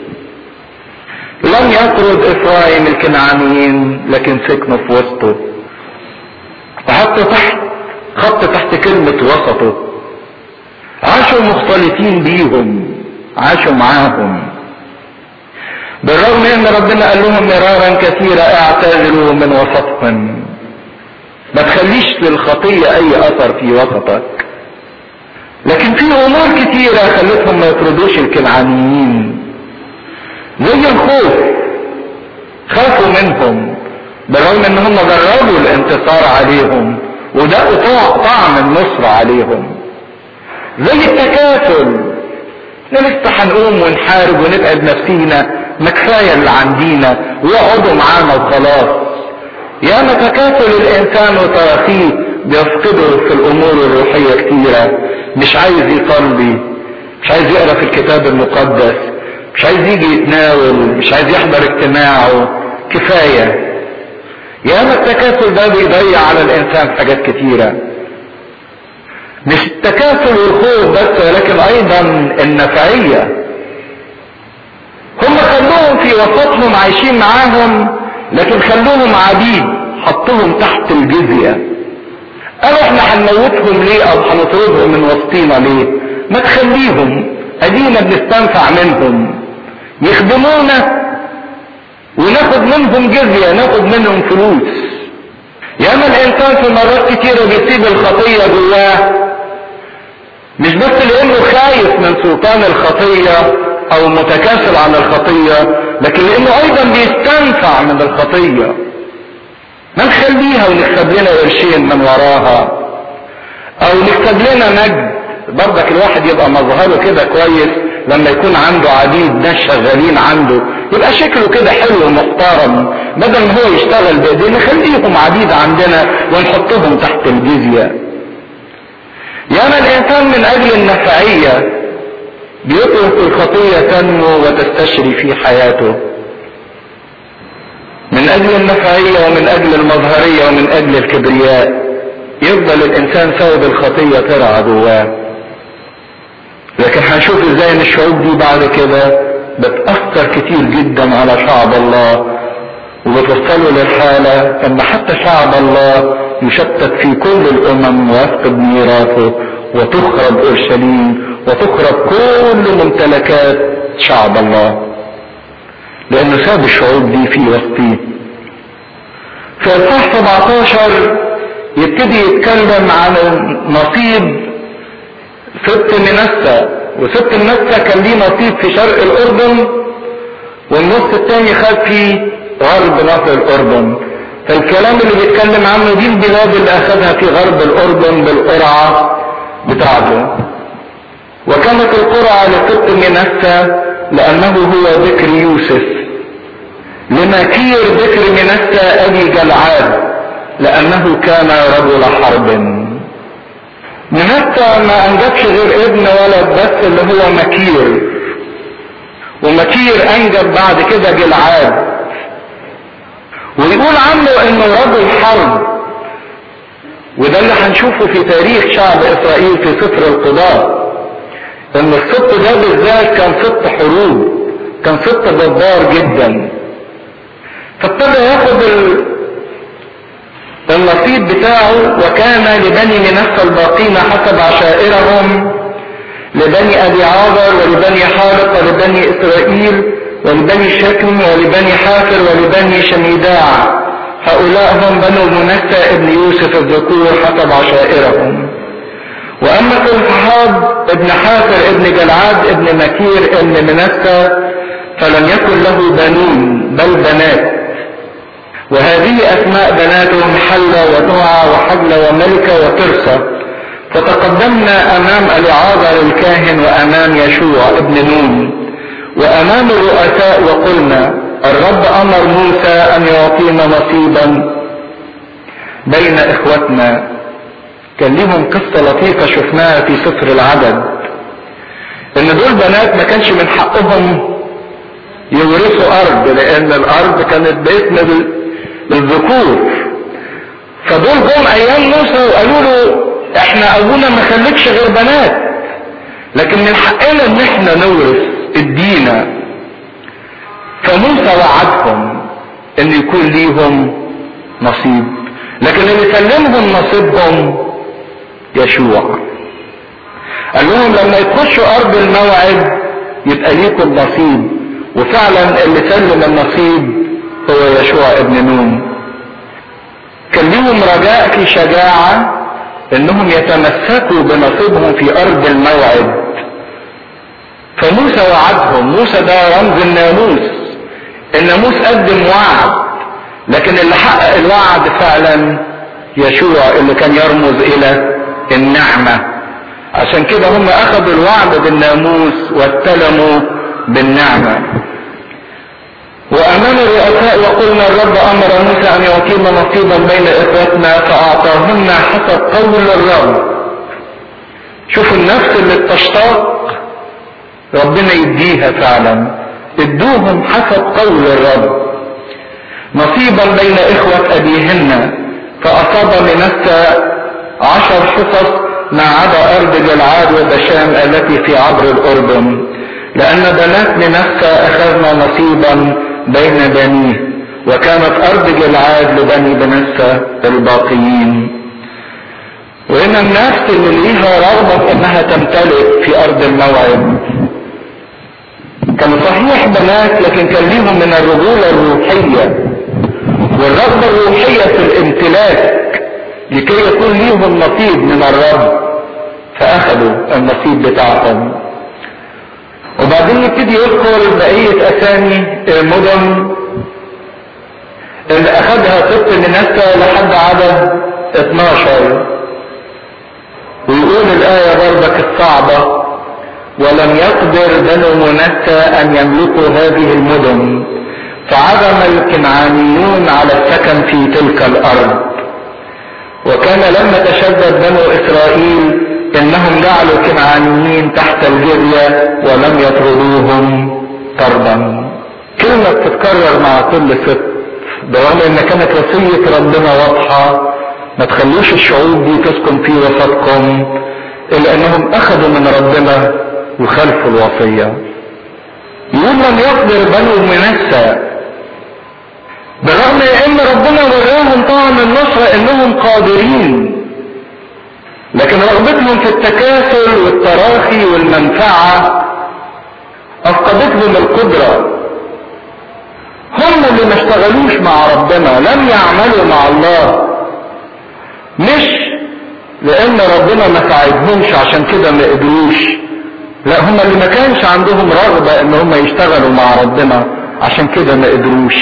لم يطرد افرايم الكنعانيين لكن سكنوا في وسطه وحط تحت خط تحت كلمه وسطه عاشوا مختلطين بيهم عاشوا معاهم بالرغم ان ربنا قال لهم مرارا كثيرا اعتذروا من وسطهم ما تخليش للخطية اي اثر في وسطك لكن في امور كثيرة خلتهم ما يطردوش الكنعانيين زي الخوف خافوا منهم بالرغم ان هم جربوا الانتصار عليهم ودقوا طعم النصر عليهم زي التكاسل لسه هنقوم ونحارب ونتعب نفسينا ما كفاية اللي عندينا ويقعدوا معانا وخلاص يا ما تكاسل الانسان وتراخيه بيفقده في الامور الروحية كتيرة مش عايز يصلي مش عايز يقرا في الكتاب المقدس مش عايز يجي يتناول مش عايز يحضر اجتماعه كفاية يا ما التكاسل ده بيضيع على الانسان حاجات كتيرة مش التكاسل والخوف بس ولكن ايضا النفعية هم في وسطهم عايشين معاهم لكن خلوهم عبيد حطوهم تحت الجزية قالوا احنا هنموتهم ليه او هنطردهم من وسطينا ليه ما تخليهم ادينا بنستنفع منهم يخدمونا وناخد منهم جزية ناخد منهم فلوس ياما الانسان في مرات كتيرة بيسيب الخطية جواه مش بس لانه خايف من سلطان الخطية او متكاسل عن الخطية لكن لانه ايضا بيستنفع من الخطية ما نخليها ونكسب لنا قرشين من وراها او نكسب لنا مجد برضك الواحد يبقى مظهره كده كويس لما يكون عنده عبيد ناس شغالين عنده يبقى شكله كده حلو ومحترم بدل ما هو يشتغل بايديه نخليهم عبيد عندنا ونحطهم تحت الجزيه ياما الانسان من اجل النفعية بيترك الخطية تنمو وتستشري في حياته من اجل النفعية ومن اجل المظهرية ومن اجل الكبرياء يفضل الانسان سبب الخطية ترعى جواه لكن هنشوف ازاي ان الشعوب دي بعد كده بتأثر كتير جدا على شعب الله وبتوصله للحالة ان حتى شعب الله يشتت في كل الامم ويفقد ميراثه وتخرب اورشليم وتخرب كل ممتلكات شعب الله لانه ساب الشعوب دي في وسطيه في اصحاح 17 يبتدي يتكلم عن نصيب ست منسى وست منسى كان ليه نصيب في شرق الاردن والنص الثاني خد في غرب نهر الاردن فالكلام اللي بيتكلم عنه دي البلاد اللي اخذها في غرب الاردن بالقرعة بتاعته وكانت القرعة لست منسى لانه هو ذكر يوسف لمكير ذكر منسى ابي جلعاد لانه كان رجل حرب منسى ما انجبش غير ابن ولد بس اللي هو مكير ومكير انجب بعد كده جلعاد ويقول عنه انه رجل حرب وده اللي هنشوفه في تاريخ شعب اسرائيل في سفر القضاء ان السبط ده بالذات كان سبط حروب كان سبط جبار جدا فابتدى ياخد النصيب بتاعه وكان لبني منسى الباقين حسب عشائرهم لبني ابي عاذر ولبني حارق ولبني اسرائيل ولبني شكم ولبني حافر ولبني شميداع هؤلاء هم بنو منسى ابن يوسف الذكور حسب عشائرهم واما كلفحاد ابن حافر ابن جلعاد ابن مكير ابن منسى فلم يكن له بنون بل بنات وهذه اسماء بناتهم حلة وتوعى وحجلة وملكة وترسة فتقدمنا امام اليعاذر الكاهن وامام يشوع ابن نون وامام الرؤساء وقلنا الرب امر موسى ان يعطينا نصيبا بين اخوتنا كان ليهم قصة لطيفة شفناها في سفر العدد ان دول بنات ما كانش من حقهم يورثوا ارض لان الارض كانت باسم الذكور فدول جم ايام موسى وقالوا له احنا ابونا ما خليكش غير بنات لكن من حقنا ان احنا نورث ادينا فموسى وعدهم ان يكون ليهم نصيب لكن اللي سلمهم نصيبهم يشوع قال لهم لما يخشوا ارض الموعد يبقى ليكم نصيب وفعلا اللي سلم النصيب هو يشوع ابن نون كان لهم رجاء في شجاعة انهم يتمسكوا بنصيبهم في ارض الموعد فموسى وعدهم موسى ده رمز الناموس الناموس قدم وعد لكن اللي حقق الوعد فعلا يشوع اللي كان يرمز الى النعمة عشان كده هم اخذوا الوعد بالناموس واستلموا بالنعمة وامام الرؤساء وقلنا الرب امر موسى ان يعطينا نصيبا بين اخوتنا فاعطاهن حسب قول الرب شوفوا النفس اللي بتشتاق ربنا يديها فعلا ادوهم حسب قول الرب نصيبا بين اخوة ابيهن فاصاب منسى عشر حصص ما عدا ارض جلعاد وبشام التي في عبر الاردن لأن بنات منسى أخذنا نصيبا بين بنيه وكانت أرض جلعاد لبني منسى الباقيين وهنا النفس اللي ليها رغبة في انها تمتلك في ارض الموعد كان صحيح بنات لكن كان ليهم من الرجولة الروحية والرغبة الروحية في الامتلاك لكي يكون ليهم نصيب من الرب فاخذوا النصيب بتاعهم وبعدين يبتدي يذكر بقية اسامي المدن اللي اخذها ست منسى لحد عدد 12 ويقول الآية برضك الصعبة ولم يقدر بنو منسى أن يملكوا هذه المدن فعزم الكنعانيون على السكن في تلك الأرض وكان لما تشدد بنو إسرائيل إنهم جعلوا الكنعانيين تحت الجزية ولم يطردوهم طردا كلمة بتتكرر مع كل ست برغم ان كانت وصية ربنا واضحة ما تخلوش الشعوب دي تسكن في وسطكم الا انهم اخذوا من ربنا وخلفوا الوصية يقول لم يقدر بنو منسى برغم ان ربنا وراهم طعم النصرة انهم قادرين لكن رغبتهم في التكاسل والتراخي والمنفعة افقدتهم القدرة هم اللي ما اشتغلوش مع ربنا لم يعملوا مع الله مش لان ربنا ما ساعدهمش عشان كده ما قدروش لا هم اللي ما كانش عندهم رغبة ان هم يشتغلوا مع ربنا عشان كده ما قدروش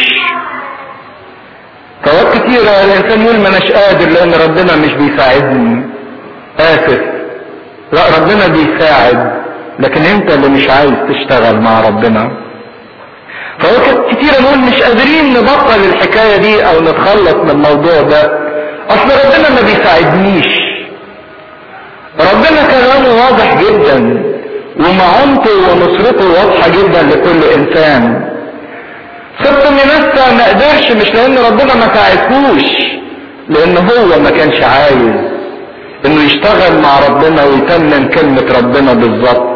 فوقت كتيرة الانسان يقول ما اناش قادر لان ربنا مش بيساعدني اسف لا ربنا بيساعد لكن انت اللي مش عايز تشتغل مع ربنا فوقت كتيرة نقول مش قادرين نبطل الحكاية دي او نتخلص من الموضوع ده اصل ربنا ما بيساعدنيش ربنا كلامه واضح جدا ومعونته ونصرته واضحة جدا لكل انسان سبت منسى ما قدرش مش لان ربنا ما ساعدهوش لان هو ما كانش عايز انه يشتغل مع ربنا ويتمم كلمة ربنا بالظبط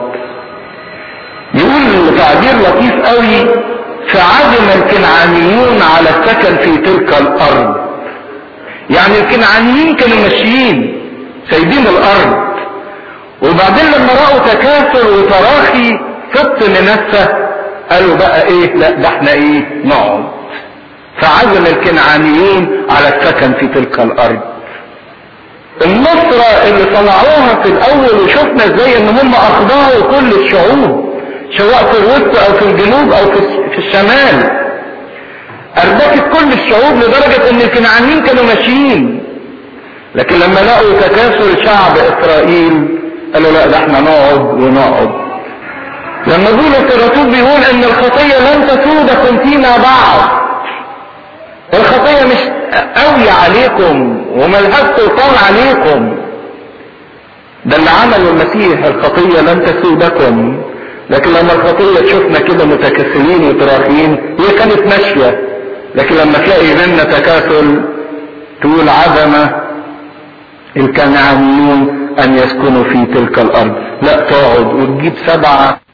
يقول تعبير لطيف قوي فعزم الكنعانيون على السكن في تلك الارض يعني الكنعانيين كانوا ماشيين سايبين الارض وبعدين لما رأوا تكاثر وتراخي سبت منسى قالوا بقى ايه لا ده احنا ايه نقعد فعزم الكنعانيين على السكن في تلك الارض النصرة اللي صنعوها في الاول وشفنا ازاي ان هم اخضعوا كل الشعوب سواء في الوسط او في الجنوب او في الشمال اربكت كل الشعوب لدرجة ان الكنعانيين كانوا ماشيين لكن لما لقوا تكاثر شعب اسرائيل قالوا لا ده احنا نقعد ونقعد لما بولس الرسول بيقول ان الخطية لن تسودكم فيما بعد الخطية مش قوي عليكم وملهاش سلطان عليكم ده اللي عمله المسيح الخطية لن تسودكم لكن لما الخطية تشوفنا كده متكاسلين وتراخين هي كانت ماشية لكن لما تلاقي بيننا تكاسل تقول عزم الكنعانيون ان يسكنوا في تلك الارض لا تقعد وتجيب سبعة